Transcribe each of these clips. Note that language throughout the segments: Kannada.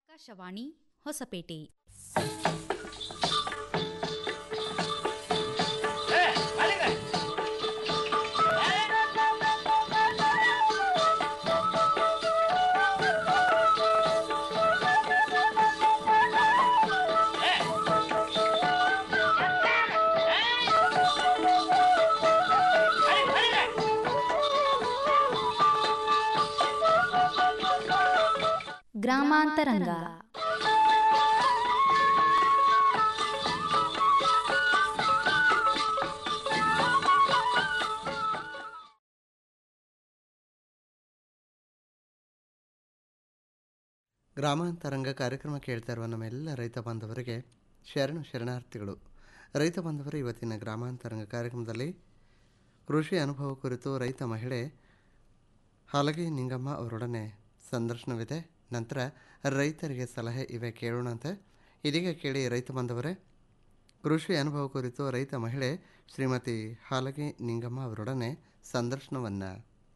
ಆಕಾಶವಾಣಿ ಹೊಸಪೇಟೆ ಗ್ರಾಮಾಂತರಂಗ ಗ್ರಾಮಾಂತರಂಗ ಕಾರ್ಯಕ್ರಮ ಕೇಳ್ತಾ ಇರುವ ನಮ್ಮೆಲ್ಲ ರೈತ ಬಾಂಧವರಿಗೆ ಶರಣು ಶರಣಾರ್ಥಿಗಳು ರೈತ ಬಾಂಧವರು ಇವತ್ತಿನ ಗ್ರಾಮಾಂತರಂಗ ಕಾರ್ಯಕ್ರಮದಲ್ಲಿ ಕೃಷಿ ಅನುಭವ ಕುರಿತು ರೈತ ಮಹಿಳೆ ಹಾಲಗಿ ನಿಂಗಮ್ಮ ಅವರೊಡನೆ ಸಂದರ್ಶನವಿದೆ ನಂತರ ರೈತರಿಗೆ ಸಲಹೆ ಇವೆ ಕೇಳೋಣಂತೆ ಇದೀಗ ಕೇಳಿ ರೈತ ಬಾಂಧವರೇ ಕೃಷಿ ಅನುಭವ ಕುರಿತು ರೈತ ಮಹಿಳೆ ಶ್ರೀಮತಿ ಹಾಲಗಿ ನಿಂಗಮ್ಮ ಅವರೊಡನೆ ಸಂದರ್ಶನವನ್ನು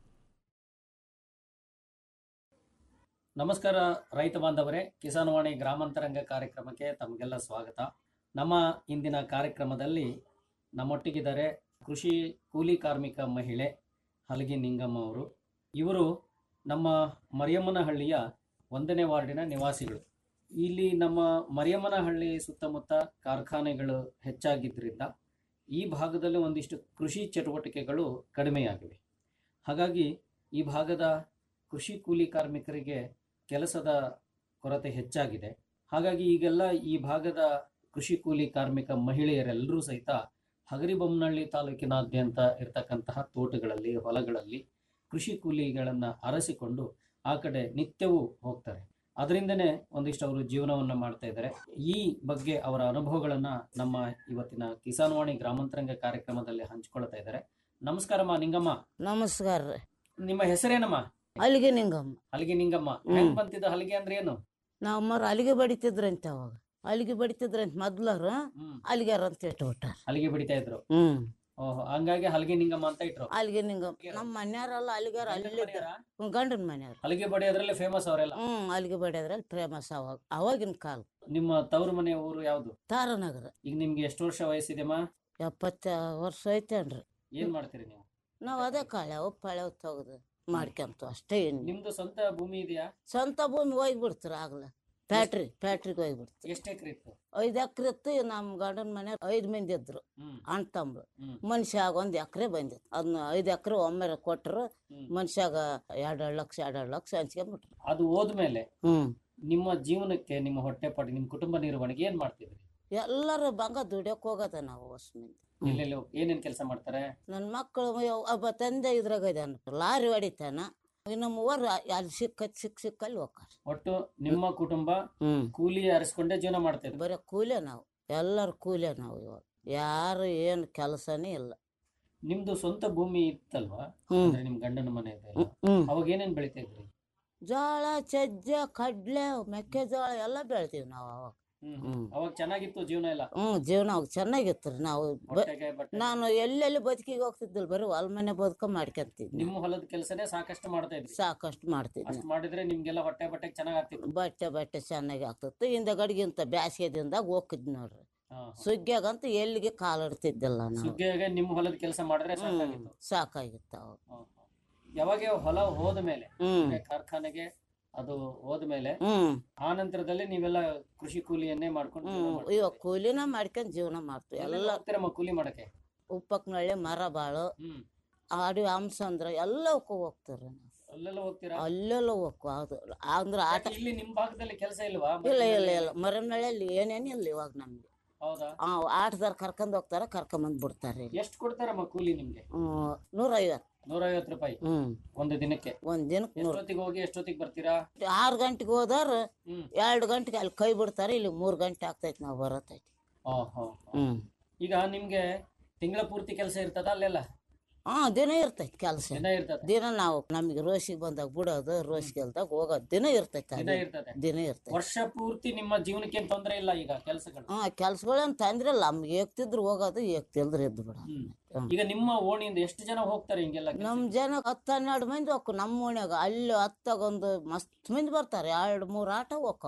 ನಮಸ್ಕಾರ ರೈತ ಬಾಂಧವರೇ ಕಿಸಾನ್ವಾಣಿ ಗ್ರಾಮಾಂತರಂಗ ಕಾರ್ಯಕ್ರಮಕ್ಕೆ ತಮಗೆಲ್ಲ ಸ್ವಾಗತ ನಮ್ಮ ಇಂದಿನ ಕಾರ್ಯಕ್ರಮದಲ್ಲಿ ನಮ್ಮೊಟ್ಟಿಗಿದ್ದಾರೆ ಕೃಷಿ ಕೂಲಿ ಕಾರ್ಮಿಕ ಮಹಿಳೆ ಹಲಗಿ ನಿಂಗಮ್ಮ ಅವರು ಇವರು ನಮ್ಮ ಮರಿಯಮ್ಮನಹಳ್ಳಿಯ ಒಂದನೇ ವಾರ್ಡಿನ ನಿವಾಸಿಗಳು ಇಲ್ಲಿ ನಮ್ಮ ಮರಿಯಮ್ಮನಹಳ್ಳಿ ಸುತ್ತಮುತ್ತ ಕಾರ್ಖಾನೆಗಳು ಹೆಚ್ಚಾಗಿದ್ದರಿಂದ ಈ ಭಾಗದಲ್ಲಿ ಒಂದಿಷ್ಟು ಕೃಷಿ ಚಟುವಟಿಕೆಗಳು ಕಡಿಮೆಯಾಗಿವೆ ಹಾಗಾಗಿ ಈ ಭಾಗದ ಕೃಷಿ ಕೂಲಿ ಕಾರ್ಮಿಕರಿಗೆ ಕೆಲಸದ ಕೊರತೆ ಹೆಚ್ಚಾಗಿದೆ ಹಾಗಾಗಿ ಈಗೆಲ್ಲ ಈ ಭಾಗದ ಕೃಷಿ ಕೂಲಿ ಕಾರ್ಮಿಕ ಮಹಿಳೆಯರೆಲ್ಲರೂ ಸಹಿತ ಹಗರಿಬೊಮ್ಮನಹಳ್ಳಿ ತಾಲೂಕಿನಾದ್ಯಂತ ಇರತಕ್ಕಂತಹ ತೋಟಗಳಲ್ಲಿ ಹೊಲಗಳಲ್ಲಿ ಕೃಷಿ ಕೂಲಿಗಳನ್ನು ಅರಸಿಕೊಂಡು ಆ ಕಡೆ ನಿತ್ಯವೂ ಹೋಗ್ತಾರೆ ಅದರಿಂದನೇ ಒಂದಿಷ್ಟು ಅವರು ಜೀವನವನ್ನು ಮಾಡ್ತಾ ಇದ್ದಾರೆ ಈ ಬಗ್ಗೆ ಅವರ ಅನುಭವಗಳನ್ನ ನಮ್ಮ ಇವತ್ತಿನ ಕಿಸಾನ್ವಾಣಿ ಗ್ರಾಮಾಂತರಂಗ ಕಾರ್ಯಕ್ರಮದಲ್ಲಿ ಹಂಚಿಕೊಳ್ತಾ ಇದ್ದಾರೆ ನಮಸ್ಕಾರಮ್ಮ ನಿಂಗಮ್ಮ ನಮಸ್ಕಾರ ರೀ ನಿಮ್ಮ ಹೆಸರೇನಮ್ಮ ಅಲ್ಲಿಗೆ ನಿಂಗಮ್ಮ ಹಲಗೆ ನಿಂಗಮ್ಮ ಹ್ಮ್. ಹೆಂಗ್ ಬಂತಿದ್ದ ಹಲಗೆ ಅಂದ್ರೆ ಏನು ನಾವು ಅಮ್ಮರು ಅಲ್ಲಿಗೆ ಬಡಿತಿದ್ರಂತೆ ಅವಾಗ ಅಲ್ಲಿಗೆ ಬಡಿತಿದ್ರಂತೆ ಮೊದ್ಲರು ಹ್ಮ್ ಅಲ್ಲಿಗಾರ ಅಂತ ಇಟ್ಬಿಟ್ಟಾರ ಹಲಿಗೆ ಬಿಡಿತಾ ಇದ್ರು ಹ್ಮ್ ಓಹೋ ಹಂಗಾಗಿ ಹಲಗೆ ನಿಂಗಮ್ಮ ಅಂತ ಇಟ್ರು ಅಲ್ಲಿಗೆ ನಿಂಗಮ್ಮ ನಮ್ಮ ಮನ್ಯಾರಲ್ಲ ಅಲ್ಲಿಗಾರ ಅಲ್ಲೇ ಗಂಡನ ಮನೆಯವ್ರು ಹಲಗೆ ಬಡಿಯೋದ್ರಲ್ಲಿ ಫೇಮಸ್ ಅವರೆಲ್ಲ ಹ್ಮ್ ಅಲ್ಲಿಗೆ ಬಡಿಯೋದ್ರಲ್ಲಿ ಫೇಮಸ್ ಅವಾಗ ಅವಾಗಿನ ಕಾಲ ನಿಮ್ಮ ತವರು ಮನೆ ಊರು ಯಾವ್ದು ತಾರನಗರ ಈಗ ನಿಮ್ಗೆ ಎಷ್ಟು ವರ್ಷ ವಯಸ್ಸಿದೆಮ್ಮ ಎಪ್ಪತ್ತ ವರ್ಷ ಐತೇನ್ರಿ ಏನ್ ಮಾಡ್ತೀರಿ ನೀವು ನಾವ್ ಅದೇ ಕಾಳ್ಯಾವ ಪಳ್ಯಾವ ತೆಗ್ದು ಮಾಡ್ಕೊಂತ ಅಷ್ಟೇ ಏನ್ ನಿಮ್ದು ಸ್ವಂತ ಭೂಮಿ ಇದೆಯಾ ಸ್ವಂತ ಭೂಮಿ ಹೋಗ್ಬಿಡ್ತಾರ ಆಗ್ಲ ಫ್ಯಾಕ್ಟ್ರಿ ಫ್ಯಾಕ್ಟ್ರಿಗೆ ಹೋಗ್ಬಿಡ್ತಾರೆ ಎಷ್ಟು ಎಕರೆ ಇತ್ತು ಐದ್ ಎಕರೆ ಇತ್ತು ನಮ್ಮ ಗಂಡನ ಮನೆ ಐದ್ ಮಂದಿ ಇದ್ರು ಹ್ಮ್ ಅಣ್ಣ ತಮ್ಮ ಹ್ಮ್ ಮನುಷ್ಯಾಗ ಒಂದ್ ಎಕರೆ ಬಂದಿತ್ತು ಅದನ್ನ ಐದ್ ಎಕರೆ ಒಮ್ಮೆ ಕೊಟ್ರು ಹ್ಮ್. ಮನುಷ್ಯಾಗ ಎರಡೆರಡು ಲಕ್ಷ ಎರಡೆರಡು ಲಕ್ಷ ಹಂಚ್ಕೊಂಡ್ಬಿಟ್ರು ಅದು ಹೋದ್ಮೇಲೆ ಹ್ಮ್ ನಿಮ್ಮ ಜೀವನಕ್ಕೆ ನಿಮ್ಮ ಹೊಟ್ಟೆಪಾಟಿ ನಿಮ್ ಕುಟುಂಬ ನಿರ್ವಹಣೆಗೆ ಏನ್ ಮಾಡ್ತಿದ್ರಿ ಎಲ್ಲರೂ ಬಂಗ ದುಡಿಯಕ್ ಹೋಗದ ನಾವು ಹೊಸ ಮಂದಿ ಹ್ಮ್. ಎಲ್ಲೆಲ್ಲಿ ಹೋಗ್- ಏನೇನ್ ಕೆಲಸ ಮಾಡ್ತಾರೆ ನನ್ನ ಮಕ್ಕಳು ಒಬ್ಬ ತಂದೆ ಇದ್ರಾಗ ಇದಾನ ಲಾರಿ ಹೊಡಿತಾನ ಇನ್ನು ಮೂವರು ಅಲ್ಲಿ ಸಿಕ್ಕತ್ ಸಿಕ್ ಸಿಕ್ಕಲ್ಲಿ ಹೋಗ್ತಾರ ಒಟ್ಟು ನಿಮ್ಮ ಕುಟುಂಬ ಹ್ಮ್ ಕೂಲಿ ಅರಸ್ಕೊಂಡೇ ಜೀವನ ಮಾಡ್ತಿದ್ರು ಬರೀ ಕೂಲೆ ನಾವು ಎಲ್ಲರೂ ಕೂಲೆ ನಾವು ಇವಾಗ ಯಾರು ಏನು ಕೆಲಸನೇ ಇಲ್ಲ ನಿಮ್ದು ಸ್ವಂತ ಭೂಮಿ ಇತ್ತಲ್ವಾ ಹ್ಮ್ ಅಂದ್ರೆ ನಿಮ್ ಗಂಡನ ಮನೆ ಇದೆ ಅಲ್ಲ? ಹ್ಮ್ ಅವಾಗ ಏನೇನ್ ಬೆಳಿತಾ ಇದ್ರಿ ಜೋಳ ಸಜ್ಜೆ ಕಡ್ಲೆ ಮೆಕ್ಕೆಜೋಳ ಎಲ್ಲ ಬೆಳಿತೀವಿ ನಾವು ಅವಾಗ ಹ್ಮ್ ಹ್ಮ್. ಅವಾಗ ಚೆನ್ನಾಗಿತ್ತು ಜೀವನ ಎಲ್ಲ ಹ್ಮ್ ಜೀವನ ಅವಾಗ ಚೆನ್ನಾಗಿತ್ತು ರೀ ನಾವು ಬ- ಹೊಟ್ಟೆಗೆ ಬಟ್ಟೆ ನಾನು ಎಲ್ಲೆಲ್ಲಿ ಬದುಕಿಗೆ ಹೋಗ್ತಿದ್ದಿಲ್ಲ ಬರೀ ಹೊಲ ಮನೆ ಬದುಕ ಮಾಡ್ಕೊಂತಿದ್ನಿ ನಿಮ್ಮ ಹೊಲದ ಕೆಲಸನೇ ಸಾಕಷ್ಟು ಮಾಡ್ತಾ ಇದ್ರಿ ಸಾಕಷ್ಟು ಮಾಡ್ತಿದ್ನಿ ಅಷ್ಟ್ ಮಾಡಿದ್ರೆ ನಿಮ್ಗೆಲ್ಲ ಹೊಟ್ಟೆ ಬಟ್ಟೆ ಚೆನ್ನಾಗ್ ಆಗ್ತಿತ್ತು ಬಟ್ಟೆ ಬಟ್ಟೆ ಚೆನ್ನಾಗಿ ಆಗ್ತಿತ್ತು ಹಿಂದ ಗಡಿಗಿಂತ ಬ್ಯಾಸಿಗೆದಿಂದಾಗ ಹೋಗಿದ್ ನೋಡ್ರಿ ಹಾ, ಹಾ. ಸುಗ್ಗ್ಯಾಗಂತ ಎಲ್ಲಿಗೆ ಕಾಲಿಡ್ತಿದ್ದಿಲ್ಲ ನಾವು ಸುಗ್ಗಿಯಾಗೆ ನಿಮ್ಮ ಹೊಲದ ಕೆಲಸ ಮಾಡಿದ್ರೆ ಹ್ಮ್ ಸಾಕಾಗಿತ್ತು ಸಾಕಾಗಿತ್ತು ಅವಾಗ ಹಾ, ಹಾ. ಯಾವಾಗ ಹೊಲ ಹೋದ ಮೇಲೆ ಹ್ಮ್ ಅಂದ್ರೆ ಕಾರ್ಖಾನೆಗೆ ಅದು ಹೋದ್ಮೇಲೆ ಹ್ಮ್ ಆ ನಂತರದಲ್ಲಿ ನೀವೆಲ್ಲ ಕೃಷಿ ಕೂಲಿಯನ್ನೇ ಮಾಡ್ಕೊಂಡು ಜೀವನ ಹ್ಮ್ ಮಾಡ್ತಿದ್ರಿ. ಇವಾಗ ಕೂಲಿನ ಮಾಡ್ಕೊಂಡ್ ಜೀವನ ಮಾಡ್ತೀವಿ ಎಲ್ಲೆಲ್ಲ ಎಲ್ಲ ಹೋಗ್ತೀರಮ್ಮ ಕೂಲಿ ಮಾಡಕ್ಕೆ ಉಪ್ಪಕ್ನಳ್ಳಿ ಮರ ಬಾಳು ಹ್ಮ್ ಆಡಿ ಹಂಸಂದ್ರ ಎಲ್ಲವಕ್ಕೂ ಹೋಗ್ತಾರ ಅಲ್ಲೆಲ್ಲ ಹೋಗ್ತೀರಾ ಅಲ್ಲೆಲ್ಲ ಹೋಗ್ಕು ಅದು ಅಂದ್ರೆ ಆಟ ಯಾಕೆ ಇಲ್ಲಿ ನಿಮ್ ಭಾಗದಲ್ಲಿ ಕೆಲಸ ಇಲ್ವಾ ಇಲ್ಲ ಇಲ್ಲ ಇಲ್ಲ ಮರನಳ್ಳಿಯಲ್ಲಿ ಏನೇನಿಲ್ಲ ಇವಾಗ ನಮ್ಗೆ ಹೌದಾ ಆ ಆಟದಾರ ಕರ್ಕೊಂಡ್ ಹೋಗ್ತಾರ ಕರ್ಕೊಂಬಂದ್ ಬಿಡ್ತಾರೆ ಇಲ್ಲಿ. ಎಷ್ಟು ಕೊಡ್ತಾರಮ್ಮ ಕೂಲಿ ನಿಮ್ಗೆ ಹ್ಮ್ ನೂರೈವತ್ತು ನೂರೈವತ್ತು ರೂಪಾಯಿ ಹ್ಮ್ ಒಂದು ದಿನಕ್ಕೆ ಒಂದ್ ದಿನಕ್ಕೆ ನೂರ ಎಷ್ಟೊತ್ತಿಗೆ ಹೋಗಿ ಎಷ್ಟೊತ್ತಿಗೆ ಬರ್ತೀರಾ ಆರು ಗಂಟೆಗೆ ಹೋದವ್ರು ಹ್ಮ್ ಎರಡು ಗಂಟೆಗೆ ಅಲ್ಲಿ ಕೈ ಬಿಡ್ತಾರೆ ಇಲ್ಲಿ ಮೂರ್ ಗಂಟೆ ಆಗ್ತೈತಿ ನಾವು ಬರತೈತಿ ಹಾ ಹಾ ಹ್ಮ್ ಈಗ ನಿಮ್ಗೆ ತಿಂಗಳ ಪೂರ್ತಿ ಕೆಲಸ ಇರ್ತದ ಅಲ್ಲೆಲ್ಲ ಹಾ ದಿನ ಇರ್ತೈತಿ ಕೆಲಸ ದಿನ ಇರ್ತದೆ ದಿನ ನಾವು ನಮಗೆ ರೋಸಿಗೆ ಬಂದಾಗ ಬಿಡೋದು ರೋಸಿಗೆ ಅಲ್ದಾಗ ಹೋಗೋದು ದಿನ ಇರ್ತೈತಿ ದಿನ ಅಲ್ಲಿ. ಇರ್ತದೆ ದಿನ ಇರ್ತೈತಿ ವರ್ಷ ಪೂರ್ತಿ ನಿಮ್ಮ ಜೀವನಕ್ಕೆ ಏನ್ ತೊಂದ್ರೆ ಇಲ್ಲ ಈಗ ಕೆಲಸಗಳು ಹಾ ಕೆಲ್ಸಗಳೇನ್ ತಂದ್ರೆ ಇಲ್ಲ ನಮ್ಗೆ ಏಕ್ತಿದ್ರು ಹೋಗೋದು ಏಕ್ತಿಲ್ದ್ರ ಎದ್ದು ಬಿಡ ಹ್ಮ್. ಈಗ ನಿಮ್ಮ ಓಣಿಯಿಂದ ಎಷ್ಟು ಜನ ಹೋಗ್ತಾರೆ ಹಿಂಗೆಲ್ಲ ಕೆಲ್ಸಕ್ಕೆ? ನಮ್ ಜನ ಹತ್ತು ಹನ್ನೆರಡು ಮಂದಿ ಹೋಗ್ಕು ನಮ್ಮ ಓಣ್ಯಾಗ ಅಲ್ಲಿ ಹತ್ತಾಗ ಒಂದು ಮಸ್ತ್ ಮಂದಿ ಬರ್ತಾರೆ ಎರಡು ಮೂರು ಆಟ ಹೋಗ್ತಾವ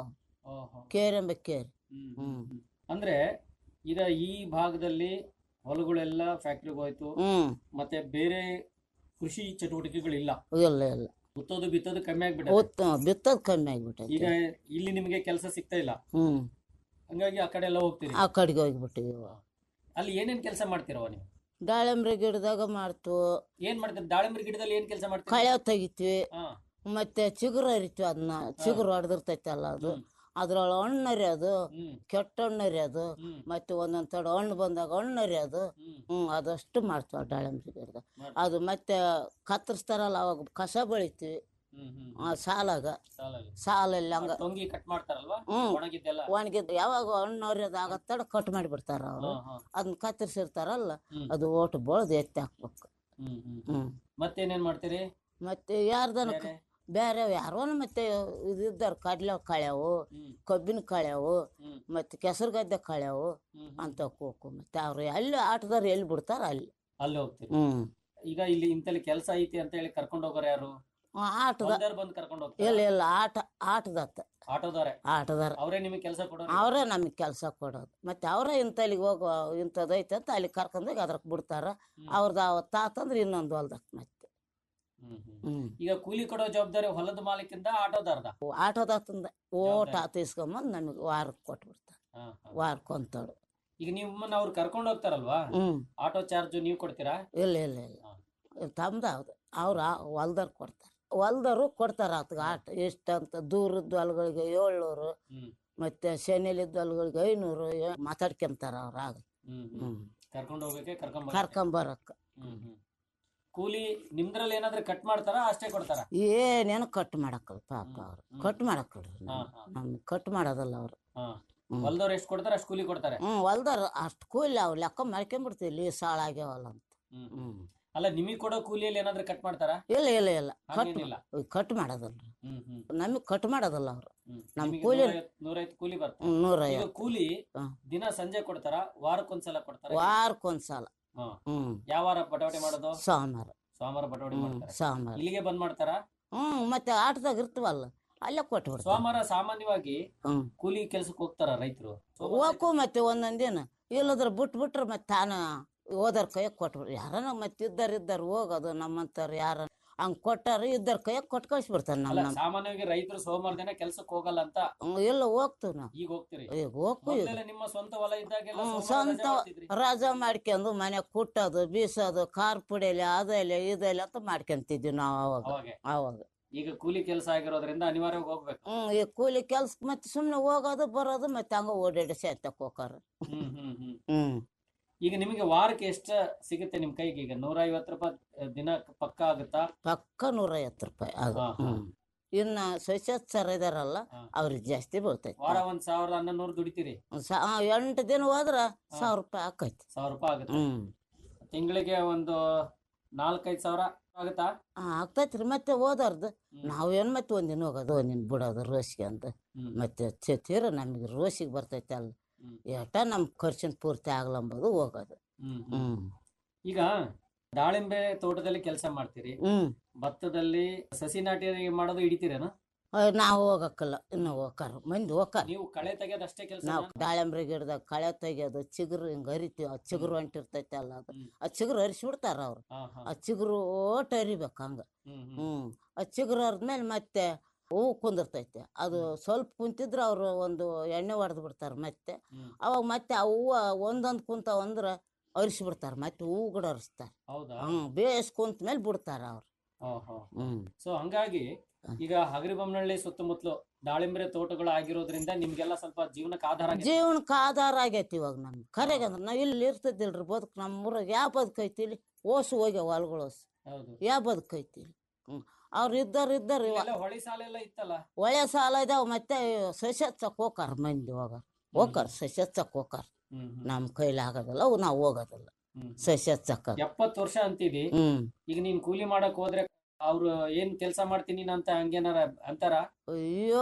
ಓಹೋ. ಕೇರೆಂಬ ಕೇರಿ ಹ್ಮ್, ಹ್ಮ್. ಹ್ಮ್, ಹ್ಮ್. ಅಂದ್ರೆ ಇದ ಈ ಭಾಗದಲ್ಲಿ ಹೊಲಗಳೆಲ್ಲ ಫ್ಯಾಕ್ಟ್ರಿಗೆ ಹೋಯ್ತು ಹ್ಮ್ ಮತ್ತೆ ಬೇರೆ ಕೃಷಿ ಚಟುವಟಿಕೆಗಳಿಲ್ಲ ಇಲ್ಲ ಇಲ್ಲ ಉತ್ತೋದು ಬಿತ್ತೋದು ಕಮ್ಮಿ ಆಗ್ಬಿಟ್ಟೆ ಉತ್ತ ಬಿತ್ತದ್ ಕಮ್ಮಿ ಆಗ್ಬಿಟ್ಟೈತಿ ಈಗ ಇಲ್ಲಿ ನಿಮಗೆ ಕೆಲಸ ಸಿಗ್ತಾ ಇಲ್ಲ ಹ್ಮ್ ಹಂಗಾಗಿ ಆ ಕಡೆ ಎಲ್ಲ ಹೋಗ್ತೀರಿ ಆ ಕಡೆಗೆ ಹೋಗ್ಬಿಟ್ಟಿವಿ ಅಲ್ಲಿ ಏನೇನ್ ಕೆಲಸ ಮಾಡ್ತೀರವ ನೀವು ದಾಳಿಂಬ್ರಿ ಗಿಡದಾಗ ಮಾಡ್ತು ಏನ್ ಮಾಡ್ತೀರಿ ದಾಳಿಂಬರಿ ಗಿಡದಲ್ಲಿ ಏನ್ ಕೆಲಸ ಮಾಡ್ತೀರಿ ಕಳೆ ತೆಗಿತೀವಿ ಹಾ ಮತ್ತೆ ಚಿಗುರು ಹರಿತೀವಿ ಅದನ್ನ ಚಿಗುರು ಹೊಡೆದಿರ್ತೈತಲ್ಲ ಅದು ಹ್ಮ್. ಅದ್ರೊಳಗೆ ಹಣ್ಣು ಹರಿಯೋದು ಹ್ಮ್ ಕೆಟ್ಟ ಹಣ್ಣು ಹರಿಯೋದು ಹ್ಮ್ ಮತ್ತೆ ಒಂದೊಂದ್ ತಡ ಹಣ್ಣು ಬಂದಾಗ ಹಣ್ಣು ಹರಿಯೋದು ಹ್ಮ್ ಹ್ಮ್ ಅದಷ್ಟು ಮಾಡ್ತೀವಿ ಆ ದಾಳಿಂಬ್ರಿ ಗಿಡದಾಗ ಮಾಡ್ತೀರಿ. ಅದು ಮತ್ತೆ ಕತ್ತರಿಸ್ತಾರಲ್ಲ ಅವಾಗ ಕಸ ಬೆಳಿತೀವಿ ಹ್ಮ್ ಹ್ಮ್ ಆ ಸಾಲಾಗ ಸಾಲಲ್ಲಿ ಸಾಲಲ್ಲಿ ಹಂಗ ಟೊಂಗಿ ಕಟ್ ಮಾಡ್ತಾರಲ್ವಾ ಹ್ಮ್. ಒಣಗಿದ್ದೆಲ್ಲ ಒಣಗಿದ್ ಯಾವಾಗ ಹಣ್ಣು ಹರಿಯೋದು ಆಗತ್ತಡ ಕಟ್ ಮಾಡಿಬಿಡ್ತಾರ ಅವರು ಹಾ, ಹಾ. ಅದನ್ನ ಕತ್ತರಿಸಿರ್ತಾರಲ್ಲ ಹ್ಮ್. ಅದು ಓಟು ಬೆಳೆದು ಎತ್ತಿ ಹಾಕ್ಬೇಕು ಹ್ಮ್ ಹ್ಮ್ ಹ್ಮ್ ಮತ್ತೇನೇನ್ ಮಾಡ್ತೀರಿ ಮತ್ತೆ ಯಾರ್ದನ ಬೇರೆ? ಬೇರೆ ಯಾರೋನ ಮತ್ತೆ ಇದಿದ್ದಾರ ಕಡ್ಲೆ ಕಳ್ಯಾವು ಹ್ಮ್ ಕಬ್ಬಿನ ಕಳ್ಯಾವು ಹ್ಮ್ ಮತ್ತೆ ಕೆಸರು ಗದ್ದೆ ಕಳ್ಯಾವು ಹ್ಮ್ ಹ್ಮ್. ಅಂತ ಹೋಗು ಮತ್ತೆ ಅವ್ರು ಎಲ್ಲಿ ಆಟದವ್ರು ಎಲ್ಲಿ ಬಿಡ್ತಾರ ಅಲ್ಲಿ ಅಲ್ಲಿ ಹೋಗ್ತೀರಿ ಹ್ಮ್ ಈಗ ಇಲ್ಲಿ ಇಂತಲ್ಲಿ ಕೆಲಸ ಐತಿ ಅಂತ ಹೇಳಿ ಕರ್ಕೊಂಡು ಹೋಗೋರು ಯಾರು ಆ, ಆಟದ ಹೊಲ್ದಾರ್ ಬಂದು ಕರ್ಕೊಂಡು ಇಲ್ಲ ಹೋಗ್ತಾರೆ ಇಲ್ಲ ಆಟ ಆಟದತ್ತ ಆಟೋದವ್ರೆ ಆಟದಾರ ಅವರೇ ನಿಮಗೆ ಕೆಲಸ ಕೊಡೋರು ಅವರೇ ನಮಗೆ ಕೆಲಸ ಕೊಡೋದು ಮತ್ತೆ ಅವರೇ ಇಂತಲ್ಲಿಗೆ ಹೋಗೋ ಇಂಥದ್ದೈತೆ ಅಂತ ಅಲ್ಲಿ ಕರ್ಕೊಂಡೋಗಿ ಅದ್ರಕ್ಕೆ ಬಿಡ್ತಾರ ಹ್ಮ್. ಅವ್ರದ್ದು ಅವತ್ತು ಆತಂದ್ರೆ ಇನ್ನೊಂದು ಹೊಲ್ದಕ್ ಮತ್ತೆ ಹ್ಮ್ ಹ್ಮ್. ಹ್ಮ್ ಈಗ ಕೂಲಿ ಕೊಡೋ ಜವಾಬ್ದಾರಿ ಹೊಲದ ಮಾಲೀಕಿಂದ ಆಟೋದಾರ್ದ ಆಟೋದಾತಂದ ಓಟ್ ಜವಾಬ್ದಾರಿ. ಆತ ಇಸ್ಕೊಂಬಂದು ನಮಗೆ ವಾರಕ್ಕೆ ಕೊಟ್ಬಿಡ್ತಾರೆ ಹಾ, ಹಾ. ವಾರಕ್ಕೆ ಒಂತೋಡು ಈಗ ನಿಮ್ಮನ್ನ ಅವ್ರು ಕರ್ಕೊಂಡು ಹೋಗ್ತಾರಲ್ವಾ ಹ್ಮ್ ಆಟೋ ಚಾರ್ಜ್ ನೀವು ಕೊಡ್ತೀರಾ ಇಲ್ಲ ಇಲ್ಲ ಇಲ್ಲ ಹಾ. ತಮ್ದು ಹೌದು ಅವ್ರು ಹೊಲ್ದವ್ರು ಕೊಡ್ತಾರೆ ಹೊಲ್ದವರು ಕೊಡ್ತಾರೆ ಆತಗೆ ಆಟ ಎಷ್ಟಂತ ದೂರದ ಹೊಲ್ಗಳಿಗೆ ಏಳ್ನೂರು ಹ್ಮ್ ಮತ್ತೆ ಶನಿಲಿದ್ದ ಹೊಲ್ಗಳಿಗೆ ಐನೂರು ಮಾತಾಡ್ಕೊಂತಾರ ಅವ್ರು ಆಗ ಹ್ಮ್ ಹ್ಮ್ ಹ್ಮ್ ಕರ್ಕೊಂಡು ಹೋಗ್ಬೇಕೆ ಕರ್ಕೊಂಡ್ ಕರ್ಕೊಂಬರಕ್ಕೆ ಹ್ಮ್ ಹ್ಮ್ ಕೂಲಿ ನಿಮ್ದ್ರಲ್ಲಿ ಏನಾದ್ರೂ ಕಟ್ ಮಾಡ್ತಾರಾ ಅಷ್ಟೇ ಕೊಡ್ತಾರ ಏನೇನು ಕಟ್ ಮಾಡಕ್ಕಲ್ಲ ಪಾಪ ಹ್ಮ್, ಅವ್ರು ಹ್ಮ್. ಕಟ್ ಮಾಡಕ್ಕಲ್ರಿ ಹಾ, ಹಾ. ನಮ್ಗೆ ಕಟ್ ಮಾಡೋದಲ್ಲ ಅವ್ರು ಹಾ ಹ್ಮ್. ಹೊಲ್ದವ್ರು ಎಷ್ಟು ಕೊಡ್ತಾರ ಅಷ್ಟು ಕೂಲಿ ಕೊಡ್ತಾರೆ ಹ್ಞೂ ಹೊಲ್ದಾರ ಅಷ್ಟು ಕೂಲಿ ಅವು ಲೆಕ್ಕ ಮಾಡ್ಕೊಂಬಿಡ್ತೀವಿ ಇಲ್ಲಿ ಸಾಳಾಗ್ಯಾವಲ್ಲ ಅಂತ ಹ್ಮ್ ಹ್ಞೂ ಅಲ್ಲ ನಿಮಗೆ ಕೊಡೋ ಕೂಲಿಯಲ್ಲಿ ಏನಾದ್ರೂ ಕಟ್ ಮಾಡ್ತಾರಾ ಇಲ್ಲ ಇಲ್ಲ ಇಲ್ಲ ಕಟ್ ಹಂಗೇನಿಲ್ಲ ಕಟ್ ಮಾಡೋದಲ್ಲ ಹ್ಮ್ ಹ್ಮ್ ನಮಗೆ ಕಟ್ ಮಾಡೋದಲ್ಲ ಅವ್ರು ಹ್ಮ್ ನಮ್ ನಿಮಗೆ ಕೂಲಿ- ನೂರೈವತ್ತು- ನೂರೈವತ್ತು ಕೂಲಿ ಬರ್ತದೆ ಹ್ಮ್, ಈಗ ನೂರೈವತ್ತು ಕೂಲಿ ಹಾ. ದಿನ ಸಂಜೆ ಕೊಡ್ತಾರ ವಾರಕ್ಕೊಂದ್ಸಲ ಕೊಡ್ತಾರ ವಾರಕ್ಕೊಂದ್ಸಲ ಹಾ. ಹ್ಞೂ ಯಾವ ವಾರ ಬಟಾವಟೆ ಮಾಡೋದು ಸೋಮವಾರ ಸೋಮವಾರ ಬಟಾವಟೆ ಹ್ಞೂ ಮಾಡ್ತಾರೆ ಸೋಮವಾರ ಇಲ್ಲಿಗೆ ಬಂದ್ ಮಾಡ್ತಾರ ಹ್ಞೂ ಮತ್ತೆ ಆಟದಾಗ ಇರ್ತೀವಲ್ಲ ಅಲ್ಲೇ ಕೊಟ್ಟು ಬಿಡ್ತಾರೆ ಸೋಮವಾರ ಸಾಮಾನ್ಯವಾಗಿ ಹ್ಞೂ ಕೂಲಿ ಕೆಲ್ಸಕ್ಕೆ ಹೋಗ್ತಾರ ರೈತರು ಹೋಗು ಮತ್ತೆ ಒಂದೊಂದ್ ದಿನ ಇಲ್ಲದ್ರ ಬಿಟ್ಟು ಬಿಟ್ರೆ ಮತ್ತೆ ತಾನ ಓದರ್ ಕೈಯಾಗ ಕೊಟ್ಬಿಡ್ರಿ ಯಾರನ ಮತ್ತೆ ಇದ್ದಾರ ಇದ್ದಾರ ಹೋಗೋದು ನಮ್ಮಂತಾರ ಯಾರ ಹಂಗ್ ಕೊಟ್ಟಾರ ಇದ್ದಾರ ಕೈಯಾಗ ಕೊಟ್ಟು ಕಳಿಸ್ಬಿಡ್ತಾರ ನಮ್ಮ ಅಲ್ಲ ನಮ್ಮ ಸಾಮಾನ್ಯವಾಗಿ ರೈತರು ಸೋಮವಾರ ದಿನ ಕೆಲ್ಸಕ್ಕೆ ಹೋಗಲ್ಲ ಅಂತ ಹ್ಞೂ ಎಲ್ಲ ಹೋಗ್ತೀವಿ ನಾವು ಈಗ ಹೋಗ್ತೀರಿ ಈಗ ಹೋಗ್ತೀವಿ ಈಗ ಮೊದ್ಲೆಲ್ಲ ನಿಮ್ಮ ಸ್ವಂತ ಹೊಲ ಇದ್ದಾಗೆಲ್ಲ ಹ್ಮ್, ಸೋಮವಾರ ರಜೆ ಸ್ವಂತ ಮಾಡ್ತಿದ್ರಿ. ರಜಾ ಮಾಡ್ಕೊಂಡು ಮನೆ ಕುಟ್ಟೋದು ಬೀಸೋದು ಖಾರ ಪುಡಿಯಲ್ಲಿ ಅದೆಲ್ಲ ಇದೆಲ್ಲ ಅಂತ ಮಾಡ್ಕೊಂತಿದ್ವಿ ನಾವು ಅವಾಗ ಅವಾಗೆ ಅವಾಗ ಈಗ ಕೂಲಿ ಕೆಲಸ ಆಗಿರೋದ್ರಿಂದ ಅನಿವಾರ್ಯವಾಗಿ ಹೋಗ್ಬೇಕು ಹ್ಮ್ ಈ ಕೂಲಿ ಕೆಲ್ಸ ಮತ್ತೆ ಸುಮ್ನೆ ಹೋಗೋದು ಬರೋದು ಮತ್ತೆ ಹಂಗ ಓಡಾಡಿ ಸೇತಕ್ ಹೋಗಾರ ಹ್ಮ್ ಹ್ಮ್ ಹ್ಮ್ ಹ್ಮ್ ಈಗ ನಿಮಗೆ ವಾರಕ್ಕೆ ಎಷ್ಟ ಸಿಗುತ್ತೆ ನಿಮ್ ಕೈಗೆ ಈಗ ನೂರ ಐವತ್ತು ರೂಪಾಯಿ ಅಹ್, ದಿನ ಪಕ್ಕ ಆಗುತ್ತಾ ಪಕ್ಕ ನೂರೈವತ್ತು ರೂಪಾಯಿ ಅದು ಹಾ, ಹಾ. ಹ್ಮ್ ಇನ್ನ ಸ್ವಚ್ಛತ್ ಸರ್ ಇದಾರಲ್ಲ ಹಾ. ಅವ್ರಿಗೆ ಜಾಸ್ತಿ ಬೀಳ್ತೈತಿ ವಾರ ಒಂದ್ ಸಾವಿರದ ಹನ್ನೊಂದು ನೂರು ದುಡಿತೀರಿ ಸ- ಆ, ಎಂಟು ದಿನ ಹೋದ್ರ ಸಾವಿರ ರೂಪಾಯಿ ಆಕೈತಿ ಸಾವಿರ ರೂಪಾಯಿ ಆಗುತ್ತೆ ಹ್ಮ್ ತಿಂಗಳಿಗೆ ಒಂದು ನಾಲ್ಕೈದು ಸಾವಿರ ಆಗುತ್ತಾ ಆ, ಆಗ್ತೈತ್ರಿ ಮತ್ತೆ ಓದಾರ್ದು ಹ್ಮ್. ನಾವೇನ್ ಮತ್ತೆ ಒಂದಿನ ಹೋಗೋದು ಒಂದಿನ ಬಿಡೋದು ರೋಸಿಗೆ ಅಂತ ಹ್ಮ್. ಮತ್ತೆ ತಿ- ತೀರ ನಮಗೆ ರೋಸಿಗೆ ಬರ್ತೈತೆ ಅಲ್ಲ ಹ್ಮ್. ಎಷ್ಟ ನಮ್ ಖರ್ಚಿನ ಪೂರ್ತಿ ಆಗ್ಲಂಬೋದು ಹೋಗೋದು ಹ್ಮ್ ಹ್ಮ್. ಹ್ಮ್ ಈಗ ದಾಳಿಂಬೆ ತೋಟದಲ್ಲಿ ಕೆಲಸ ಮಾಡ್ತೀರಿ ಹ್ಮ್ ಭತ್ತದಲ್ಲಿ ಸಸಿ ನಾಟಿ ಮಾಡೋದು ಹಿಡಿತೀರೇನು ಅಹ್, ನಾವು ಹೋಗಕ್ಕಲ್ಲ ಇನ್ನು ಹೋಗಾರ ಮಂದಿ ಹೋಗಾರ ನೀವು ಕಳೆ ತೆಗೆಯೋದು ಅಷ್ಟೇ ಕೆಲಸ ನಾವು ದಾಳಿಂಬ್ರಿ ಗಿಡದಾಗ ಕಳೆ ತೆಗಿಯೋದು ಚಿಗುರು ಹಿಂಗ್ ಹರಿತೀವಿ ಆ ಚಿಗುರು ಹೊಂಟಿರ್ತೈತೆ ಅಲ್ಲ ಅದು ಹ್ಮ್. ಆ ಚಿಗುರು ಹರಿಸ್ಬಿಡ್ತಾರ ಅವ್ರು ಹಾ ಹಾ ಆ ಚಿಗುರು ಓಟ್ ಹರಿಬೇಕು ಹಂಗ ಹ್ಮ್ ಹ್ಮ್ ಹ್ಮ್ ಆ ಚಿಗುರು ಹರಿದ್ಮೇಲೆ ಮತ್ತೆ ಹೂವು ಕುಂದಿರ್ತೈತೆ ಅದು ಸ್ವಲ್ಪ ಕುಂತಿದ್ರೆ ಅವರು ಒಂದು ಎಣ್ಣೆ ಹೊಡೆದು ಬಿಡ್ತಾರೆ ಮತ್ತೆ ಹ್ಮ್. ಅವಾಗ ಮತ್ತೆ ಆ ಹೂವು ಒಂದೊಂದು ಕುಂತಾವ ಅಂದ್ರೆ ಅರಿಸ್ಬಿಡ್ತಾರೆ ಮತ್ತೆ ಹೂವು ಕೂಡ ಹರಿಸ್ತಾರೆ ಹೌದಾ ಹ್ಮ್ ಬೇಸ್ ಕುಂತ ಮೇಲೆ ಬಿಡ್ತಾರ ಅವ್ರು ಓಹೋ ಹ್ಮ್ ಸೊ ಹಂಗಾಗಿ ಈಗ ಹಗರಿಬೊಮ್ಮನಹಳ್ಳಿ ಸುತ್ತಮುತ್ತಲು ದಾಳಿಂಬೆ ತೋಟಗಳು ಆಗಿರೋದ್ರಿಂದ ನಿಮ್ಗೆಲ್ಲ ಸ್ವಲ್ಪ ಜೀವನಕ್ಕೆ ಆಧಾರ ಆಗೈತೆ. ಜೀವನಕ್ಕೆ ಆಧಾರ ಆಗೈತಿ ಇವಾಗ ನಮ್ಗೆ ಕರೆಗೆ ಅಂದ್ರೆ ನಾವು ಇಲ್ಲಿ ಇರ್ತದಿಲ್ರಿ ಬದುಕು ನಮ್ಮ ಊರಾಗ ಯಾವ ಬದುಕೈತಿ ಇಲ್ಲಿ ಓಸು ಹೋಗ್ಯಾವ ಹೊಲ್ಗಳು ಓಸು ಹೌದು ಯಾವ ಬದುಕೈತಿ ಇಲ್ಲಿ ಹ್ಮ್ ಅವ್ರು ಇದ್ದಾರ ಇದ್ದಾರ ಇಲ್ಲೆಲ್ಲ ಹೊಳಿ ಸಾಲ ಎಲ್ಲ ಇತ್ತಲ್ಲ ಒಳ್ಳೆ ಸಾಲ ಇದಾವ ಮತ್ತೆ ಸಸಿ ಹಚ್ಚಕ್ ಹೋಗಾರ ಮಂದಿ ಹೋಗಾರ ಹೋಗಾರ ಸಸಿ ಹಚ್ಚಕ್ ಹೋಗಾರ ಹ್ಮ್ ಹ್ಮ್. ನಮ್ಮ ಕೈಲಿ ಆಗೋದಿಲ್ಲ ಅವು ನಾವು ಹೋಗೋದಿಲ್ಲ ಹ್ಮ್. ಸಸಿ ಹಚ್ಚಕ್ಕ ಎಪ್ಪತ್ತು ವರ್ಷ ಅಂತಿದಿ ಹ್ಮ್ ಈಗ ನೀನ್ ಕೂಲಿ ಮಾಡಕ್ ಹೋದ್ರೆ ಅವ್ರು ಏನ್ ಕೆಲಸ ಮಾಡ್ತೀನಿ ಅಂತ ಹಂಗೇನಾರ ಅಂತಾರ ಅಯ್ಯೋ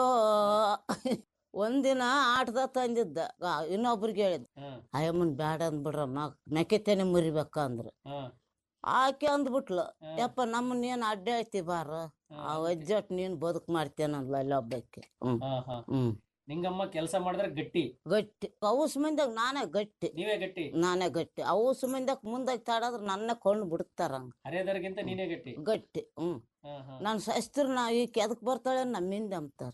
ಒಂದಿನ ಆಟದ ತಂದಿದ್ದ ಆ, ಇನ್ನೊಬ್ರಿಗೆ ಹೇಳಿದ ಹ್ಮ್ ಅಯ್ಯಮ್ಮನ್ ಬ್ಯಾಡ ಅಂದ್ಬಿಡ್ರಮ್ಮ ಮೆಕ್ಕೆತೇನೆ ಮುರಿಬೇಕ ಅಂದ್ರ ಹ್ಮ್ ಆಕೆ ಅಂದ್ಬಿಟ್ಲು ಹ್ಮ್. ಯಪ್ಪ ನಮ್ಮನ್ನ ಏನ್ ಅಡ್ಡ ಐತಿ ಬಾರ ಹ್ಮ್. ಆ ವಜ್ಜಟ್ ನೀನ್ ಬದುಕ್ ಮಾಡ್ತೇನಲ್ಲ ಅಲ್ಲಿ ಒಬ್ಬಕ್ಕೆ ಹ್ಮ್ ಹಾ ಹಾ ಹ್ಮ್ ನಿಂಗಮ್ಮ ಕೆಲಸ ಮಾಡಿದ್ರೆ ಗಟ್ಟಿ ಗಟ್ಟಿ ಅವಸ್ ಮಂದಾಗ ನಾನೇ ಗಟ್ಟಿ ನೀವೇ ಗಟ್ಟಿ ನಾನೇ ಗಟ್ಟಿ ಅವಸ್ ಮಂದಾಗ ಮುಂದಾಗ ತಾಡಾದ್ರ ನನ್ನ ಕೊಂಡು ಬಿಡ್ತಾರ ಹಂಗ ಹರಿಯದರ್ಗಿಂತ ನೀನೇ ಗಟ್ಟಿ ಗಟ್ಟಿ ಹ್ಮ್ ಹಾ, ಹಾ. ನನ್ನ ಶಸ್ತ್ರ ನಾ ಈ ಕೆದಕ್ ಬರ್ತಾಳೆ ನಮ್ಮಿಂದ ಅಂತಾರ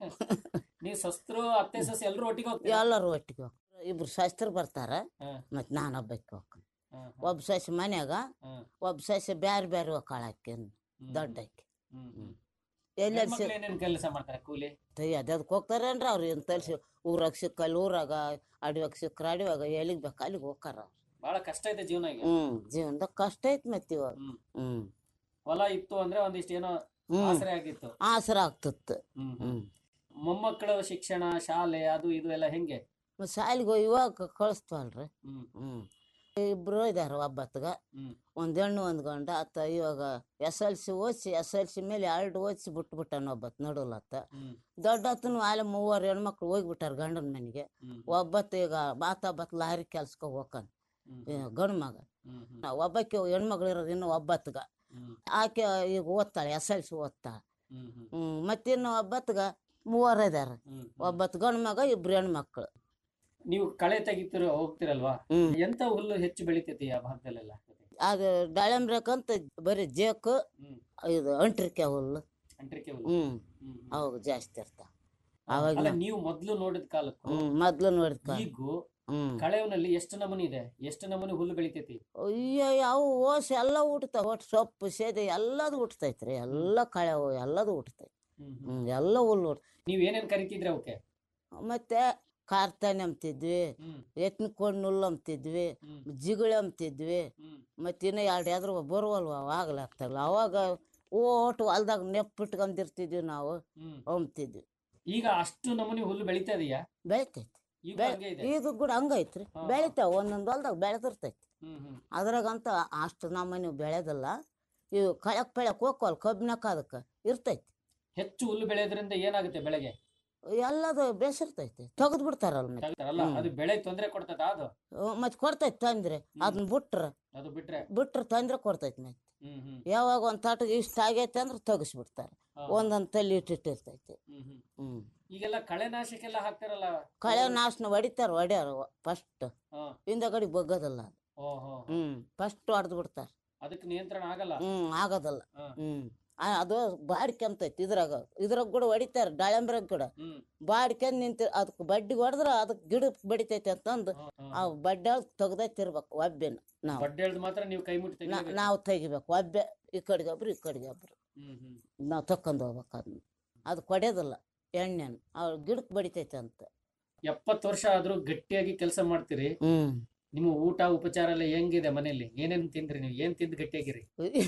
ನೀವ್ ಶಸ್ತ್ರು ಅತ್ತೆ ಸಸ್ ಎಲ್ರು ಒಟ್ಟಿಗೆ ಹೋಗ್ತೀರಾ ಎಲ್ಲರೂ ಒಟ್ಟಿಗೆ ಹೋಗ್ತಾರೆ ಇಬ್ರು ಶಾಸ್ತ್ರ ಬರ್ತಾರ ಹಾ. ಮತ್ ನಾನು ಒಬ್ಬಕ್ಕೆ ಹೋಗ್ತೀನಿ ಹಾ, ಹಾ, ಒಬ್ಬ ಸಸಿ ಮನ್ಯಾಗ ಹಾ. ಒಬ್ಬ ಸಸಿ ಬ್ಯಾರೆ ಬ್ಯಾರೆ ಹೋಗಾಳಕ್ಕೆ ಹ್ಮ್. ದೊಡ್ಡಕ್ಕೆ ಹ್ಮ್, ಹ್ಮ್. ಎಲ್ಲೆಲ್ಲಿ ಹೆಣ್ಮಕ್ಳು ಏನೇನ್ ಕೆಲಸ ಮಾಡ್ತಾರೆ ಕೂಲಿ ಅದಕ್ಕೆ ಹೋಗ್ತಾರೇನ್ರಿ ಅವ್ರು ಏನ್ ತಲ್ಸಿ ಊರಾಗ ಸಿಕ್ಕಲ್ಲಿ ಊರಾಗ ಅಡಿವಾಗ ಸಿಕ್ಕ್ರ ಅಡಿವಾಗ ಎಲ್ಲಿಗೆ ಬೇಕು ಅಲ್ಲಿಗೆ ಹೋಗ್ತಾರ ಅವ್ರು ಬಹಳ ಕಷ್ಟ ಐತೆ ಜೀವನ ಈಗ ಹ್ಮ್ ಜೀವನದಾಗ ಕಷ್ಟ ಐತ್ ಮತ್ತೆ ಇವಾಗ ಹ್ಮ್ ಹ್ಮ್ ಹೊಲ ಇತ್ತು ಅಂದ್ರೆ ಒಂದಿಷ್ಟು ಏನೋ ಹ್ಮ್ ಆಸರೆ ಆಗಿತ್ತು ಆಸರ ಆಗ್ತಿತ್ತು ಹ್ಮ್, ಹ್ಮ್. ಹ್ಮ್ ಮೊಮ್ಮಕ್ಕಳ ಶಿಕ್ಷಣ ಶಾಲೆ ಅದು ಇದು ಎಲ್ಲ ಹೆಂಗೆ ಮತ್ತ್ ಶಾಲಿಗೆ ಇವಾಗ ಕಳಿಸ್ತೀವಲ್ರಿ ಹ್ಮ್ ಹ್ಮ್ ಇಬ್ರು ಇದಾರ ಒಬ್ಬತ್ಗ ಹ್ಮ್ ಒಂದ್ ಹೆಣ್ಣು ಒಂದ್ ಗಂಡ ಆತ ಇವಾಗ ಎಸ್ ಎಲ್ ಸಿ ಓದಿಸಿ ಎಸ್ ಎಲ್ ಸಿ ಮೇಲೆ ಎರಡು ಓದಿಸಿ ಬಿಟ್ಬಿಟ್ಟಾನ ಒಬ್ಬತ್ ನಡುಲತ್ತ ಹ್ಮ್ ದೊಡ್ಡತನು ಆಲೆ ಮೂವರು ಹೆಣ್ಮಕ್ಳು ಹೋಗ್ಬಿಟ್ಟಾರ ಗಂಡನ ಮನೆಗೆ ಹ್ಮ್ ಒಬ್ಬತ್ತು ಈಗ ಮಾತಾಬತ್ ಲಾರಿ ಕೆಲ್ಸಕ್ಕೆ ಹೋಗ್ತಾನ ಹ್ಮ್ ಗಂಡು ಮಗ ಹ್ಮ್ ಹ್ಮ್ ಒಬ್ಬಕ್ಕೆ ಹೆಣ್ಮಗಳು ಇರೋದು ಇನ್ನು ಒಬ್ಬತ್ಗ ಹ್ಮ್ ಆಕೆ ಈಗ ಓದ್ತಾಳೆ ಎಸ್ ಎಲ್ ಸಿ ಓದ್ತಾಳೆ ಹ್ಮ್ ಹ್ಮ್ ಹ್ಮ್ ಮತ್ತಿನ್ನು ಒಬ್ಬತ್ಗ ಮೂವರು ಇದಾರ ಹ್ಮ್ ಹ್ಮ್. ಒಬ್ಬತ್ತು ಗಂಡು ಮಗ ಇಬ್ರು ಹೆಣ್ಮಕ್ಳು ನೀವು ಕಳೆ ತೆಗಿತಿರೋ ಹೋಗ್ತಿರಲ್ವಾ ಹ್ಮ್ ಎಂತ ಹುಲ್ಲು ಹೆಚ್ಚು ಬೆಳಿತೈತಿ ಆ ಭಾಗದಲ್ಲೆಲ್ಲ ಅದು ದಾಳಿಂಬ್ರಕ್ಕಂತ ಬರೀ ಜೇಕು ಹ್ಮ್ ಇದು ಅಂಟ್ರಿಕೆ ಹುಲ್ಲು ಅಂಟ್ರಿಕೆ ಹುಲ್ಲು ಹ್ಮ್ ಹ್ಮ್, ಹ್ಮ್. ಅವಾಗ ಜಾಸ್ತಿ ಇರ್ತಾವ ಅಲ್ಲ ಅವಾಗ ನೀವು ಮೊದ್ಲು ನೋಡಿದ ಕಾಲಕ್ಕೂ ಹ್ಮ್ ಮೊದ್ಲು ನೋಡಿದ್ಕ ಈಗೂ ಹ್ಮ್ ಕಳೆವನಲ್ಲಿ ಎಷ್ಟು ನಮೂನಿ ಇದೆ ಎಷ್ಟು ನಮೂನಿ ಹುಲ್ಲು ಬೆಳಿತೈತಿ ಅಯ್ಯೋ ಯಾವ ಓಸ್ ಎಲ್ಲ ಉಟ್ತಾವ ಒಟ್ಟು ಸೊಪ್ಪು ಸೇದೆ ಎಲ್ಲದು ಉಟ್ತೈತ್ರಿ ಎಲ್ಲ ಕಳೆ ಎಲ್ಲದು ಉಟ್ತೈತಿ ಹ್ಮ್, ಹ್ಮ್. ಹ್ಮ್ ಎಲ್ಲ ಹುಲ್ಲು ಉಟ್ ನೀವ್ ಏನೇನ್ ಕರಿತಿದ್ರಿ ಅವಕ್ಕೆ ಮತ್ತೆ ಕಾರ್ತಾನೆ ಅಂಬ್ತಿದ್ವಿ ಹ್ಮ್ ಎತ್ತಿನ ಕೊಂಡು ನುಲ್ಲು ಅಂಬ್ತಿದ್ವಿ ಹ್ಮ್ ಜಿಗುಳಿ ಅಂಬ್ತಿದ್ವಿ ಹ್ಮ್ ಮತ್ತೆ ಇನ್ನು ಎರಡು ಯಾವ್ದ್ರ ಬರುವಲ್ವ ಆಗ್ಲಾಗ್ತಾರಲ್ಲ ಅವಾಗ ಓಟು ಹೊಲ್ದಾಗ ನೆಪ್ಪಿಟ್ಕೊಂಡಿರ್ತಿದ್ವಿ ನಾವು ಹ್ಮ್ ಅಂಬ್ತಿದ್ವಿ ಈಗ ಅಷ್ಟು ನಮೂನಿ ಹುಲ್ಲು ಬೆಳಿತಾ ಇದೆಯಾ ಬೆಳಿತೈತಿ ಈಗ ಬೆ- ಹಂಗೆ ಇದೆ ಈಗ ಕೂಡ ಹಂಗೈತ್ರಿ ಹಾ, ಹಾ. ಬೆಳಿತಾವ ಒಂದೊಂದು ಹೊಲ್ದಾಗ ಬೆಳೆದಿರ್ತೈತಿ ಹ್ಮ್ ಹ್ಮ್ ಅದ್ರಾಗಂತ ಅಷ್ಟು ನಮ್ಮನೆ ಬೆಳೆದಲ್ಲ ಇವು ಕಳಕ್ ಬೆಳಕ್ ಹೋಗ್ವಲ್ ಕಬ್ಬಿನಕ್ಕ ಅದಕ್ಕೆ ಇರ್ತೈತಿ ಹೆಚ್ಚು ಹುಲ್ಲು ಬೆಳೆಯೋದ್ರಿಂದ ಏನಾಗುತ್ತೆ ಬೆಳೆಗೆ ಎಲ್ಲದು ಬೇಸಿರ್ತೈತಿ ತೆಗೆದು ಬಿಡ್ತಾರಲ್ಲ ಮತ್ತೆ ತೆಗ್ದಾರಲ್ಲ ಹ್ಮ್. ಅದು ಬೆಳೆ ತೊಂದ್ರೆ ಕೊಡ್ತದ ಅದು ಮತ್ತೆ ಕೊಡ್ತೈತಿ ತಂದ್ರೆ ಅದನ್ನ ಬಿಟ್ರ ಅದು ಬಿಟ್ರೆ ಬಿಟ್ರ ತಂದ್ರೆ ಕೊಡ್ತೈತಿ ಮತ್ತೆ ಹ್ಮ್ ಹ್ಮ್ ಯಾವಾಗ ಒಂದ್ ತಾಟಿಗೆ ಇಷ್ಟ ಆಗೈತೆ ಅಂದ್ರೆ ತೆಗಿಸ್ಬಿಡ್ತಾರೆ ಹಾ, ಒಂದೊಂದ್ ತಲೆ ಇಟ್ಟಿಟ್ಟಿರ್ತೈತಿ ಹ್ಮ್ ಹ್ಮ್ ಹ್ಮ್ ಈಗೆಲ್ಲ ಕಳೆನಾಶಕ್ಕೆಲ್ಲ ಹಾಕ್ತಾರಲ್ಲ ಕಳೆ ನಾಶನ ಹೊಡಿತಾರ ಹೊಡ್ಯಾರ ಫಸ್ಟ್ ಹಾ ಹಿಂದಗಡಿ ಬಗ್ಗದಲ್ಲ ಅದು. ಓಹೋ ಹ್ಮ್ ಫಸ್ಟ್ ಹೊಡೆದ್ ಬಿಡ್ತಾರ ಅದಕ್ಕೆ ನಿಯಂತ್ರಣ ಆಗಲ್ಲ ಹ್ಮ್ ಆಗೋದಲ್ಲ ಹಾ. ಹ್ಮ್ ಆ, ಅದು ಬಾಡ್ಕೆಂತೈತಿ ಇದ್ರಾಗ ಇದ್ರಾಗ ಕೂಡ ಹೊಡಿತಾರ ದಾಳಿಂಬ್ರಾಗ ಕೂಡ ಹ್ಮ್ ಬಾಡ್ಕೊಂಡ್ ನಿಂತ ಅದಕ್ಕೆ ಬಡ್ಡಿಗೆ ಹೊಡೆದ್ರ ಅದಕ್ಕೆ ಗಿಡಕ್ಕೆ ಬಡಿತೈತಿ ಅಂತಂದು ಹಾ, ಹಾ. ಆ ಬಡ್ಡೆ ತೆಗ್ದೈತಿರ್ಬೇಕು ಒಬ್ಬೆನ ನಾವು ಬಡ್ಡೆ ಎಳ್ದು ಮಾತ್ರ ನೀವು ಕೈ ಮುಟ್ಟಿ ನಾ- ತೆಗಿಬೇಕು. ನಾವು ತೆಗಿಬೇಕು ಒಬ್ಬೆ ಈ ಕಡೆಗೆ ಒಬ್ರು ಈ ಕಡೆಗೆ ಒಬ್ರು ಹ್ಮ್ ಹ್ಮ್ ನಾವು ತಕ್ಕೊಂಡು ಹೋಗ್ಬೇಕು ಅದನ್ನ ಅದು ಕೊಡೋದಿಲ್ಲ ಎಣ್ಣೆನ ಅವ್ರ ಗಿಡಕ್ಕೆ ಬಡಿತೈತೆ ಅಂತ ಎಪ್ಪತ್ತು ವರ್ಷ ಆದ್ರೂ ಗಟ್ಟಿಯಾಗಿ ಕೆಲಸ ಮಾಡ್ತೀರಿ ಹ್ಮ್ ನಿಮ್ಮ ಊಟ ಉಪಚಾರ ಎಲ್ಲ ಹೆಂಗಿದೆ ಮನೆಯಲ್ಲಿ ಏನೇನ್ ತಿಂದ್ರಿ ನೀವು ಏನ್ ತಿಂದು ಗಟ್ಟಿಯಾಗಿರಿ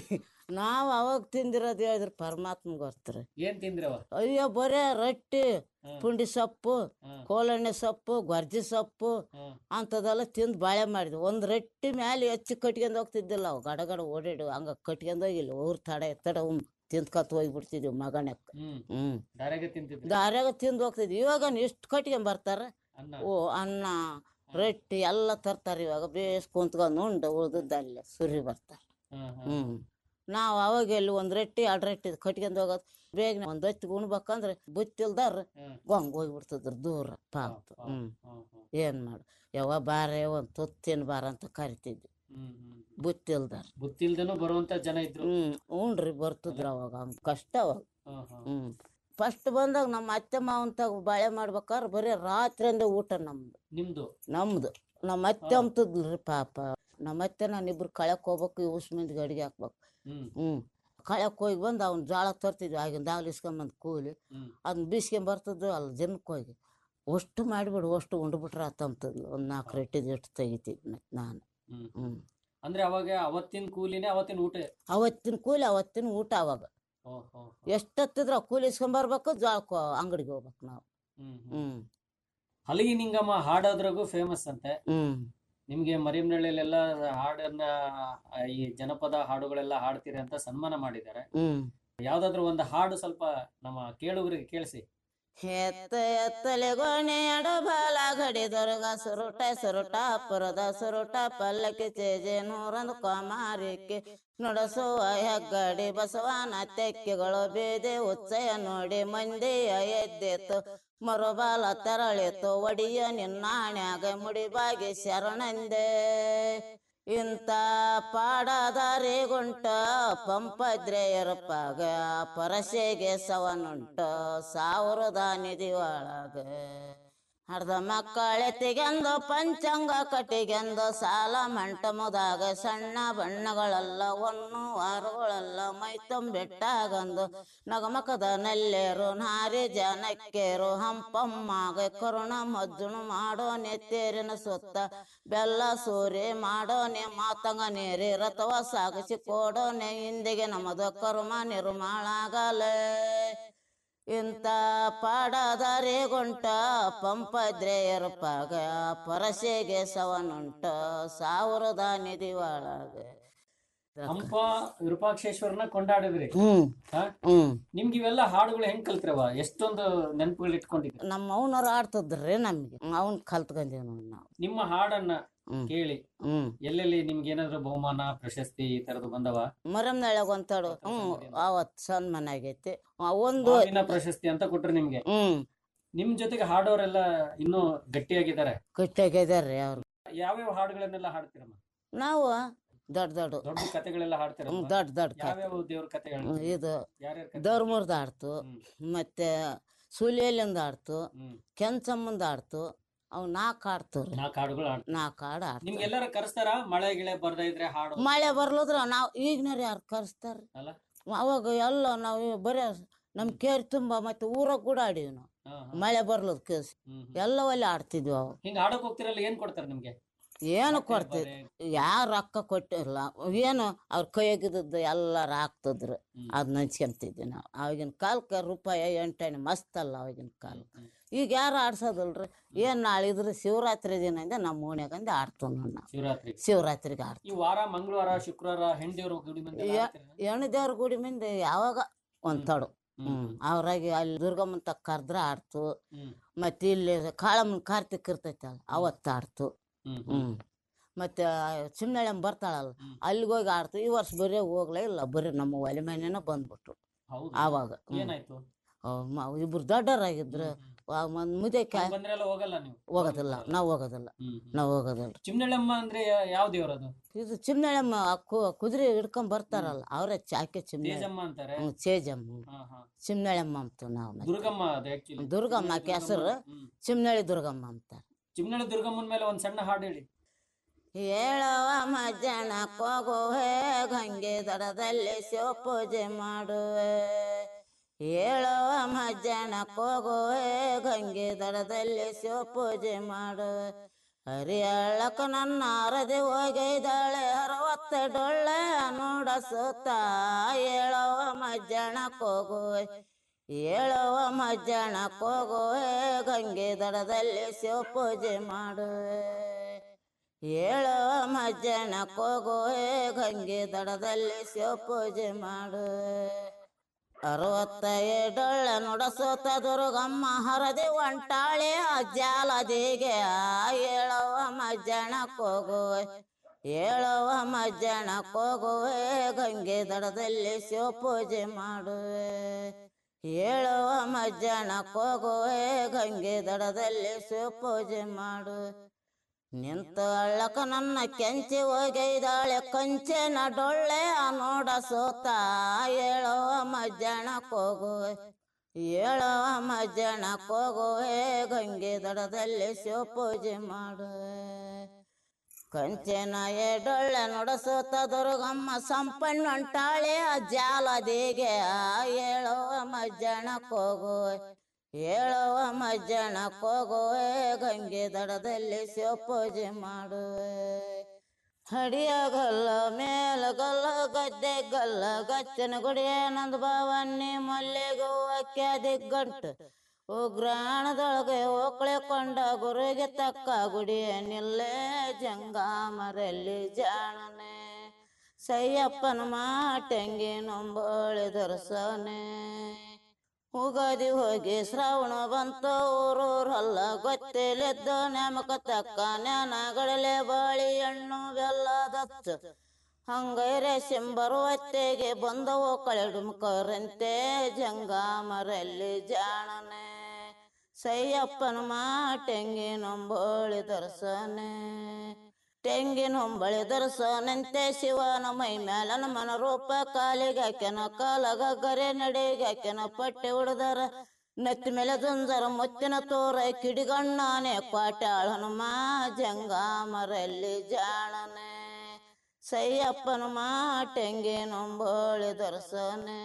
ನಾವು ಅವಾಗ ತಿಂದಿರೋದು ಹೇಳಿದ್ರೆ ಪರಮಾತ್ಮ ಗೊತ್ತ್ರಿ ಏನ್ ತಿಂದ್ರವ ಅಯ್ಯೋ ಬರೇ ರೊಟ್ಟಿ ಹಾ, ಪುಂಡಿ ಸೊಪ್ಪು ಹಾ, ಕೋಲೆಣ್ಣೆ ಸೊಪ್ಪು ಗೊರ್ಜಿ ಸೊಪ್ಪು ಹಾ. ಅಂಥದ್ದೆಲ್ಲ ತಿಂದು ಬಾಳೆ ಮಾಡಿದ್ವಿ ಒಂದು ರೊಟ್ಟಿ ಮ್ಯಾಲೆ ಹೆಚ್ಚು ಕಟ್ಕೊಂಡು ಹೋಗ್ತಿದ್ದಿಲ್ಲ ಅವು ಗಡ ಗಡ ಓಡಾಡಿ ಹಂಗ ಕಟ್ಕೊಂಡು ಹೋಗಿಲ್ಲ ಊರ್ ತಡೆ ತಡ ಉಮ್ ತಿಂದ್ಕತ್ ಹೋಗ್ಬಿಡ್ತಿದ್ವಿ ಮಗನಕ್ಕ ಹ್ಮ್ ಹ್ಮ್ ದಾರ್ಯಾಗ ತಿಂತಿದ್ರಿ ದಾರ್ಯಾಗ ತಿಂದು ಹೋಗ್ತಿದ್ವಿ ಇವಾಗ ಇಷ್ಟು ಕಟ್ಕೊಂಡ್ ಬರ್ತಾರ ಅನ್ನ ಓ ಅನ್ನ ರೊಟ್ಟಿ ಎಲ್ಲ ತರ್ತಾರೆ ಇವಾಗ ಬೇಸ್ ಕುಂತ್ಕೊಂಡು ಉಂಡು ಉಳ್ದದ್ದು ಅಲ್ಲೇ ಸುರಿ ಬರ್ತಾರೆ ಹಾ, ಹಾ. ಹ್ಮ್ ನಾವು ಅವಾಗ ಎಲ್ಲಿ ಒಂದ್ ರೊಟ್ಟಿ ಎರಡು ರೊಟ್ಟಿ ಕಟ್ಕೊಂಡ್ ಹೋಗೋದು ಬೇಗ ಒಂದ್ ಹೊತ್ತಿಗೆ ಉಣ್ಬೇಕಂದ್ರೆ ಬುತ್ತಿಲ್ದಾರ ಹ್ಮ್. ಗೊಂಗ್ ಹೋಗ್ಬಿಡ್ತಿದ್ರು ದೂರ ಪಾಪ ಹಾ, ಹ್ಮ್ ಹಾ, ಹಾ. ಏನ್ ಮಾಡು ಯಾವ ಬಾರೆ ಒಂದ್ ತುತ್ತಿನ ಬಾರ ಅಂತ ಕರಿತಿದ್ವಿ ಹ್ಮ್ ಹ್ಮ್ ಬುತ್ತಿಲ್ದಾರ ಗೊತ್ತಿಲ್ದೇನು ಬರುವಂತ ಜನ ಇದ್ರು ಹ್ಮ್ ಉಣ್ರಿ ಬರ್ತಿದ್ರು ಅವಾಗ ಹಂಗ್ ಕಷ್ಟ ಅವಾಗ ಹಾ, ಹಾ. ಹ್ಮ್ ಫಸ್ಟ್ ಬಂದಾಗ ನಮ್ಮ ಅತ್ತೆ ಮಾವನ್ ತಾಗ ಬಾಳೆ ಮಾಡ್ಬೇಕಾದ್ರೆ ಬರೀ ರಾತ್ರಿಯಿಂದ ಊಟ ನಮ್ದು ನಿಮ್ದು ನಮ್ದು ನಮ್ಮ ಅತ್ತೆ ಹಾ. ಅಂತಿದ್ಲ್ರಿ ಪಾಪ ನಮ್ಮ ಅತ್ತೆ ನಾನು ಇಬ್ರು ಕಳಕ್ ಹೋಗ್ಬೇಕು ಇವ್ಸ್ ಮಂದಿಗೆ ಅಡಿಗೆ ಹಾಕ್ಬೇಕು ಹ್ಮ್ ಹ್ಮ್ ಕಳಕ್ ಹೋಗಿ ಬಂದು ಅವ್ನ ಜಾಳ ತರ್ತಿದ್ವಿ ಆಗಿನ ದಾಗ್ಲಿ ಇಸ್ಕೊಂಬಂದು ಕೂಲಿ ಹ್ಮ್ ಅದನ್ನ ಬೀಸ್ಕೊಂಡ್ ಬರ್ತಿದ್ವು ಅಲ್ಲಿ ಜನಕ್ಕೆ ಹೋಗಿ ಅಷ್ಟು ಮಾಡಿಬಿಡು ಅಷ್ಟು ಉಂಡ್ಬಿಟ್ರೆ ಆತಂತದ್ಲು ಒಂದು ನಾಲ್ಕು ರೊಟ್ಟಿದ ಎಷ್ಟು ತೆಗಿತಿದ್ ಮತ್ತೆ ನಾನು ಹ್ಮ್ ಹ್ಮ್ ಅಂದ್ರೆ ಅವಾಗ ಅವತ್ತಿನ ಕೂಲಿನೇ ಅವತ್ತಿನ ಊಟ ಅವತ್ತಿನ ಕೂಲಿ ಅವತ್ತಿನ ಊಟ ಅವಾಗ ಓ, ಹೋ, ಹೋ. ಎಷ್ಟೊತ್ತಿದ್ರ ಕೂಲಿ ಇಸ್ಕೊಂಬರ್ಬೇಕು ಜೋಳಕ್ಕೆ ಅಂಗಡಿಗೆ ಹೋಗ್ಬೇಕು ನಾವು ಹ್ಮ್ ಹ್ಮ್. ಹ್ಮ್ ಹಲಗಿ ನಿಂಗಮ್ಮ ಹಾಡೋದ್ರಾಗೂ ಫೇಮಸ್ ಅಂತೆ ಹ್ಮ್ ನಿಮ್ಗೆ ಮರಿಯಮ್ನಳ್ಳಿಲೆಲ್ಲ ಹಾಡನ್ನ ಆ, ಈ ಜನಪದ ಹಾಡುಗಳೆಲ್ಲ ಹಾಡ್ತೀರಿ ಅಂತ ಸನ್ಮಾನ ಮಾಡಿದ್ದಾರೆ ಹ್ಮ್ ಯಾವ್ದಾದ್ರು ಒಂದು ಹಾಡು ಸ್ವಲ್ಪ ನಮ್ಮ ಕೇಳುಗರಿಗೆ ಕೇಳಿಸಿ ಎತ್ತ ಎತ್ತಲೆ ಗೋಣೆ ಎಡಬಾಲ ಗಡಿ ದೊರಗ ಸುರುಟ ಸುರುಟ ಪುರದ ಸುರುಟ ಪಲ್ಲಕ್ಕಿ ಚೇಜೆ ನೂರೊಂದು ಕೊಮಾರಿಕೆ ನುಡಸುವ ಹೆಗ್ಗಡಿ ಬಸವನ ತೆಕ್ಕೆಗಳು ಬೇದೆ ಉತ್ಸಯ ನೋಡಿ ಮಂದಿಯ ಎದ್ದೆತ್ತು ಮರುಬಾಲ ತೆರಳಿತು ಒಡಿಯ ನಿನ್ನಾಣ್ಯಾಗ ಮುಡಿಬಾಗಿ ಶರಣಂದೆ ಇಂಥ ಪಾಡದಾರಿ ಗುಂಟ ಪಂಪದ್ರೆ ಎರಪಾಗ ಪರಸೆಗೆ ಸವನುಂಟ ಸಾವಿರದ ನಿಧಿ ಒಳಗ ಅರ್ಧ ಮಕ್ಕಳೆತ್ತಿಗೆಂದು ಪಂಚಾಂಗ ಕಟ್ಟಿಗೆಂದು ಸಾಲ ಮಂಟಮದಾಗ ಸಣ್ಣ ಬಣ್ಣಗಳೆಲ್ಲ ಒನ್ನು ವಾರಗಳೆಲ್ಲ ಮೈ ತುಂಬಿಟ್ಟಾಗಂದು ನಗಮಕದ ನಲ್ಲೇರು ನಾರಿ ಜನಕ್ಕೇರು ಹಂಪಮ್ಮಾಗ ಕರುಣ ಮಜ್ಜುಣು ಮಾಡೋ ನೆತ್ತೇರಿನ ಸುತ್ತ ಬೆಲ್ಲ ಸೂರಿ ಮಾಡೋನೆ ಮಾತಂಗ ನೀರಿ ರಥವ ಸಾಗಿಸಿ ಕೊಡೋನೆ ಹಿಂದಿಗೆ ನಮ್ಮದು ಕರ್ಮ ನಿರ್ಮಾಳಾಗಲೇ ಇಂಥ ಪಾಡದಾರಿ ಗುಂಟ ಪಂಪದ್ರೆ ಎರಪಾಗ ಪರಸೆಗೆ ಸವನುಂಟ ಸಾವಿರದ ನಿಧಿ ಒಳಗ ಹಂಪ ವಿರೂಪಾಕ್ಷೇಶ್ವರನ ಕೊಂಡಾಡಿದ್ರಿ ಹ್ಮ್ ಹಾ? ಹ್ಮ್ ನಿಮ್ಗೆ ಇವೆಲ್ಲ ಹಾಡುಗಳು ಹೆಂಗ್ ಕಲ್ತ್ರವ ಎಷ್ಟೊಂದು ನೆನಪುಗಳು ಇಟ್ಕೊಂಡಿದ್ರಿ ನಮ್ಮ ಅವನವ್ರು ಆಡ್ತಿದ್ರಿ ನಮ್ಗೆ ಅವನ್ ಕಲ್ತ್ಕೊಂಡೇವ್ ನೋಡ್ ನಾವು ನಿಮ್ಮ ಹಾಡನ್ನ ಹ್ಮ್. ಕೇಳಿ ಹ್ಮ್ ಎಲ್ಲೆಲ್ಲಿ ನಿಮ್ಗೆ ಏನಾದ್ರು ಬಹುಮಾನ ಪ್ರಶಸ್ತಿ ಈ ತರದ್ದು ಬಂದವ ಮರಮ್ನೊಳಗ ಒಂತಾಡು ಹ್ಮ್ ಅವತ್ ಸನ್ಮಾನ ಆಗೈತಿ ಆ ಒಂದು ಮಾವಿನ ಪ್ರಶಸ್ತಿ ಅಂತ ಕೊಟ್ರು ನಿಮ್ಗೆ ಹ್ಮ್ ನಿಮ್ ಜೊತೆಗೆ ಹಾಡೋರೆಲ್ಲ ಇನ್ನೂ ಗಟ್ಟಿಯಾಗಿದ್ದಾರೆ ಕಟ್ಟಾಗಿದಾರ್ರಿ ಅವ್ರು ಯಾವ್ಯಾವ ಹಾಡುಗಳನ್ನೆಲ್ಲ ಹಾಡ್ತೀರಮ್ಮ ನಾವು ದೊಡ್ಡ ದೊಡ್ಡ ದೊಡ್ಡ ಕತೆಗಳೆಲ್ಲ ಹಾಡ್ತೀರ ಹ್ಮ್, ದೊಡ್ಡ ದೊಡ್ಡ ಕಥೆ. ಯಾವ್ಯಾವ ದೇವ್ರ ಕತೆಗಳು ಹ್ಮ್, ಇದು ಯಾರ್ಯಾರ ದೌರ್ಮುರ್ದ ಆಡ್ತು ಹ್ಮ್. ಮತ್ತೆ ಸೂಲಿಯಲ್ಲಿಂದ ಆಡ್ತು ಹ್ಮ್ ಕೆಂಚಮ್ಮಂದ ಆಡ್ತು ಅವ್ ನಾಲ್ಕು ಆಡ್ತು ರೀ ನಾಲ್ಕು ಹಾಡುಗಳು ಹಾಡ್ತೀರ ನಾಲ್ಕು ಹಾಡು ಆಡ್ತು ನಿಮ್ಗೆ ಎಲ್ಲಾರ ಕರೆಸ್ತಾರ ಮಳೆ ಗಿಳೆ ಬರ್ದ ಇದ್ರೆ ಹಾಡು ಮಳೆ ಬರ್ಲದ್ರ ನಾವು ಈಗಿನವ್ರು ಯಾರು ಕರೆಸ್ತಾರ ಅಲ್ಲ? ಅವಾಗ ಎಲ್ಲ ನಾವು ಬರೀ ನಮ್ ಕೇರಿ ತುಂಬ ಮತ್ತೆ ಊರಾಗ ಕೂಡ ಆಡೀವಿ ನಾವು ಹಾ, ಹಾ. ಮಳೆ ಬರ್ಲದ್ ಕೇಸ್ ಹ್ಮ್, ಹ್ಮ್. ಎಲ್ಲ ಒಳ್ಳೆ ಆಡ್ತಿದ್ವಿ ಅವಾಗ ಹಿಂಗ ಹಾಡಕ್ ಹೋಗ್ತಿರಲ್ಲ ಏನ್ ಕೊಡ್ತಾರ ನಿಮ್ಗೆ ಏನು ಮತ್ತೆ ಕೊಡ್ತಿದ್ ಬರೇ- ಯಾರು ರೊಕ್ಕ ಕೊಟ್ಟಿರಲ್ಲ ಏನು ಅವ್ರ ಕೈಯಾಗಿದ್ದದ್ದು ಎಲ್ಲಾರು ಹಾಕ್ತಿದ್ರು ಹ್ಮ್. ಅದ್ ಹಂಚ್ಕೊಂತಿದ್ವಿ ನಾವು ಆವಾಗಿನ ಕಾಲಕ್ಕೆ ರೂಪಾಯಿ ಎಂಟಣೆ ಮಸ್ತ್ ಅಲ್ಲ ಆವಾಗಿನ ಕಾಲ ಹ್ಮ್. ಈಗ ಯಾರು ಆಡ್ಸೋದಿಲ್ರಿ ಏನ್ ನಾಳಿದ್ರು ಶಿವರಾತ್ರಿ ದಿನದಿಂದ ನಮ್ಮ ಓಣ್ಯಾಗಂದ ಆಡ್ತೀವಿ ನೋಡಿ ನಾವು ಶಿವರಾತ್ರಿ ಶಿವರಾತ್ರಿಗೆ ಆಡ್ತೀವಿ ಈ ವಾರ ಮಂಗಳವಾರ ಶುಕ್ರವಾರ ಹೆಣ್ದೇವ್ರ ಗುಡಿ ಮಂದಿ ಎಲ್ಲ ಯಾ- ಹಾಡ್ತೀರಾ? ಹೆಣ್ಣು ದೇವ್ರ ಗುಡಿ ಮುಂದೆ ಯಾವಾಗ ಒಂದ್ ತಡು ಹ್ಮ್, ಹ್ಮ್ ಅವ್ರಾಗಿ ಅಲ್ಲಿ ದುರ್ಗಮ್ಮನ ತಕ್ಕ ಕರ್ದ್ರ ಆಡ್ತು ಹ್ಮ್, ಮತ್ತೆ ಇಲ್ಲಿ ಕಾಳಮ್ಮನ ಕಾರ್ತಿಕ್ ಇರ್ತೈತಲ್ಲ ಅವತ್ತು ಆಡ್ತು ಹ್ಮ್, ಹ್ಮ್. ಹ್ಮ್ ಮತ್ತೆ ಚಿನ್ನಳೆಮ್ ಬರ್ತಾಳಲ್ಲ ಹ್ಮ್. ಅಲ್ಲಿಗೆ ಹೋಗಿ ಆಡ್ತು ಈ ವರ್ಷ ಬರೀ ಹೋಗ್ಲೇ ಇಲ್ಲ ಬರೀ ನಮ್ಮ ಒಲೆ ಮನೆನ ಬಂದ್ಬಿಟ್ರು ಹೌದು ಆವಾಗ ಹ್ಮ್. ಏನಾಯ್ತು ಅವ್ ಮ- ಇಬ್ರು ದೊಡ್ಡವರಾಗಿದ್ರು ಹ್ಮ್, ಹ್ಮ್. ಒಂದ್ ಮುದಕ್ಕೆ ಹಂಗ್ ಬಂದ್ರೆಲ್ಲ ಹೋಗಲ್ಲ ನೀವು ಹೋಗೋದಿಲ್ಲ ನಾವು ಹೋಗೋದಿಲ್ಲ ಹ್ಮ್, ಹ್ಮ್. ನಾವು ಹೋಗೋದಿಲ್ಲ ಚಿಮ್ನಳ್ಳಮ್ಮ ಅಂದ್ರೆ ಯಾ- ಯಾವ ದೇವ್ರದು ಇದು ಚಿನ್ನಳೆಮ್ಮ ಕುದುರೆ ಹಿಡ್ಕೊಂಡ್ ಬರ್ತಾರಲ್ಲ ಅವರೇ ಚಾಕೆ ಚಿಮ್ನಳೆ ತೇಜಮ್ಮ ಅಂತಾರೆ ಹ್ಮ್ ಚೇಜಮ್ಮ ಹಾ, ಹಾ. ಚಿಮ್ನಳೆಮ್ಮ ಅಂತ ನಾವು ಮತ್ತೆ. ದುರ್ಗಮ್ಮ ಅದು ಆಕ್ಚುಲಿ ದುರ್ಗಮ್ಮ ಆಕೆ ಹೆಸರು ಚಿಮ್ನಳಿ ದುರ್ಗಮ್ಮ ಅಂತಾರೆ ಚಿಮ್ನಳ್ಳಿ ದುರ್ಗಮ್ಮನ ಮೇಲೆ ಒಂದ್ ಸಣ್ಣ ಹಾಡು ಹೇಳಿ ಹೇಳವ ಮಜ್ಜನ ಕೋಗುವೆ ಗಂಗೆ ದಡದಲ್ಲಿ ಶಿವ ಪೂಜೆ ಮಾಡುವೆ ಹೇಳವ ಮಜ್ಜನ ಕೋಗುವೆ ಗಂಗೆ ದಡದಲ್ಲಿ ಶಿವ ಪೂಜೆ ಮಾಡುವೆ ಹರಿಯಳ್ಳಕ ನನ್ನ ಅರದೆ ಹೋಗಿದ್ದಾಳೆ ಅರವತ್ತ ಡೊಳ್ಳೆ ನೋಡ ಸುತ್ತ ಹೇಳವ ಮಜ್ಜನ ಕೋಗುವೆ ಹೇಳುವ ಮಜ್ಜನ ಕೋಗುವೆ ಗಂಗೆ ದಡದಲ್ಲಿ ಶಿವ ಪೂಜೆ ಮಾಡುವೆ ಹೇಳುವ ಮಜ್ಜನ ಕೋಗುವೆ ಗಂಗೆ ದಡದಲ್ಲಿ ಶಿವ ಪೂಜೆ ಮಾಡುವೆ ಅರವತ್ತ ಏಡೊಳ್ಳ ನುಡಸೋತ ದುರ್ಗಮ್ಮ ಹರದಿ ಒಂಟಾಳೆ ಅಜ್ಜಾಲದಿಗೆ ಹೇಳುವ ಮಜ್ಜನ ಕೋಗುವೆ ಹೇಳುವ ಮಜ್ಜನ ಕೋಗುವೆ ಗಂಗೆ ದಡದಲ್ಲಿ ಶಿವ ಪೂಜೆ ಮಾಡುವೆ ಹೇಳುವ ಮಜ್ಜನ ಕೋಗುವೆ ಗಂಗೆ ದಡದಲ್ಲಿ ಶಿವ ಪೂಜೆ ಮಾಡುವೆ ನಿಂತ ಅಳ್ಳಕ ನನ್ನ ಕೆಂಚಿ ಹೋಗೈದಾಳೆ ಕಂಚೆನ ಡೊಳ್ಳೆ ನೋಡ ಸೋತ ಹೇಳುವ ಮಜ್ಜನ ಕೋಗುವೆ ಹೇಳುವ ಮಜ್ಜನ ಕೋಗುವೆ ಗಂಗೆ ದಡದಲ್ಲಿ ಶಿವ ಪೂಜೆ ಮಾಡುವೆ ಕಂಚೆನ ಎಡೊಳ್ಳೆ ನುಡಸೋತ ದುರ್ಗಮ್ಮ ಸಂಪಣ್ಣ ಹೊಂಟಾಳೆ ಜಾಲದಿಗೆ ಹೇಳುವ ಮಜ್ಜನ ಕೋಗುವೆ ಹೇಳುವ ಮಜ್ಜನ ಕೋಗುವೆ ಗಂಗೆ ದಡದಲ್ಲಿ ಶಿವ ಪೂಜೆ ಮಾಡುವೆ ಹಡಿಯಗಲ್ಲ ಮೇಲಗಲ್ಲ ಗದ್ದೆ ಗಲ್ಲ ಗಚ್ಚನ ಗುಡಿಯ ನಂದ ಭಾವನ್ನಿ ಮಲ್ಲಿಗೂ ಅಕ್ಯಾದಿ ಗಂಟು ಉಗ್ರಾಣದೊಳಗೆ ಓಕಳೆಕೊಂಡ ಗುರುಗೆ ತಕ್ಕ ಗುಡಿಯ ನಿಲ್ಲೇ ಜಂಗಾಮರಲ್ಲಿ ಜಾಣನೆ ಸಯ್ಯಪ್ಪನ ಮಾಟಂಗಿ ನಂಬೋಳಿ ದರ್ಶನೆ ಉಗಾದಿ ಹೋಗಿ ಶ್ರಾವಣ ಬಂತ ಊರೂರಲ್ಲ ಗೊತ್ತಿಲ್ಲದ್ದು ನೇಮಕ ತಕ್ಕ ಜ್ಞಾನಗಳಲೆ ಬಾಳಿ ಹಣ್ಣು ಬೆಲ್ಲದಚ್ಚ ಹಂಗೈರೆ ಸಿಂಬರುವತ್ತೆಗೆ ಬಂದವು ಕಳೆಡುಮಕರಂತೆ ಜಂಗಾಮರಲ್ಲಿ ಜಾಣನೆ ಸೈಯಪ್ಪನ ಮಾ ತೆಂಗಿನೊಂಬಳಿ ದರ್ಶನೆ ತೆಂಗಿನೊಂಬಳಿ ದರ್ಶನಂತೆ ಶಿವನ ಮೈ ಮೇಲನ ಮನ ರೂಪ ಕಾಲಿಗೆ ಹಾಕ್ಯನ ಕಾಲಗ ಗರೆ ನಡೆಗೆ ಹಾಕ್ಯನ ಪಟ್ಟೆ ಹೊಡೆದರ ನೆತ್ತಿ ಮೇಲೆ ದುಂಜರ ಮುತ್ತಿನ ತೋರ ಕಿಡಿಗಣ್ಣಾನೆ ಕ್ವಾಟ್ಯಾಳನ ಮಾ ಜಂಗಾಮರಲ್ಲಿ ಜಾಣನೆ ಸೈಯಪ್ಪನ ಮಾ ತೆಂಗಿನೊಂಬಳಿ ದರ್ಶನೆ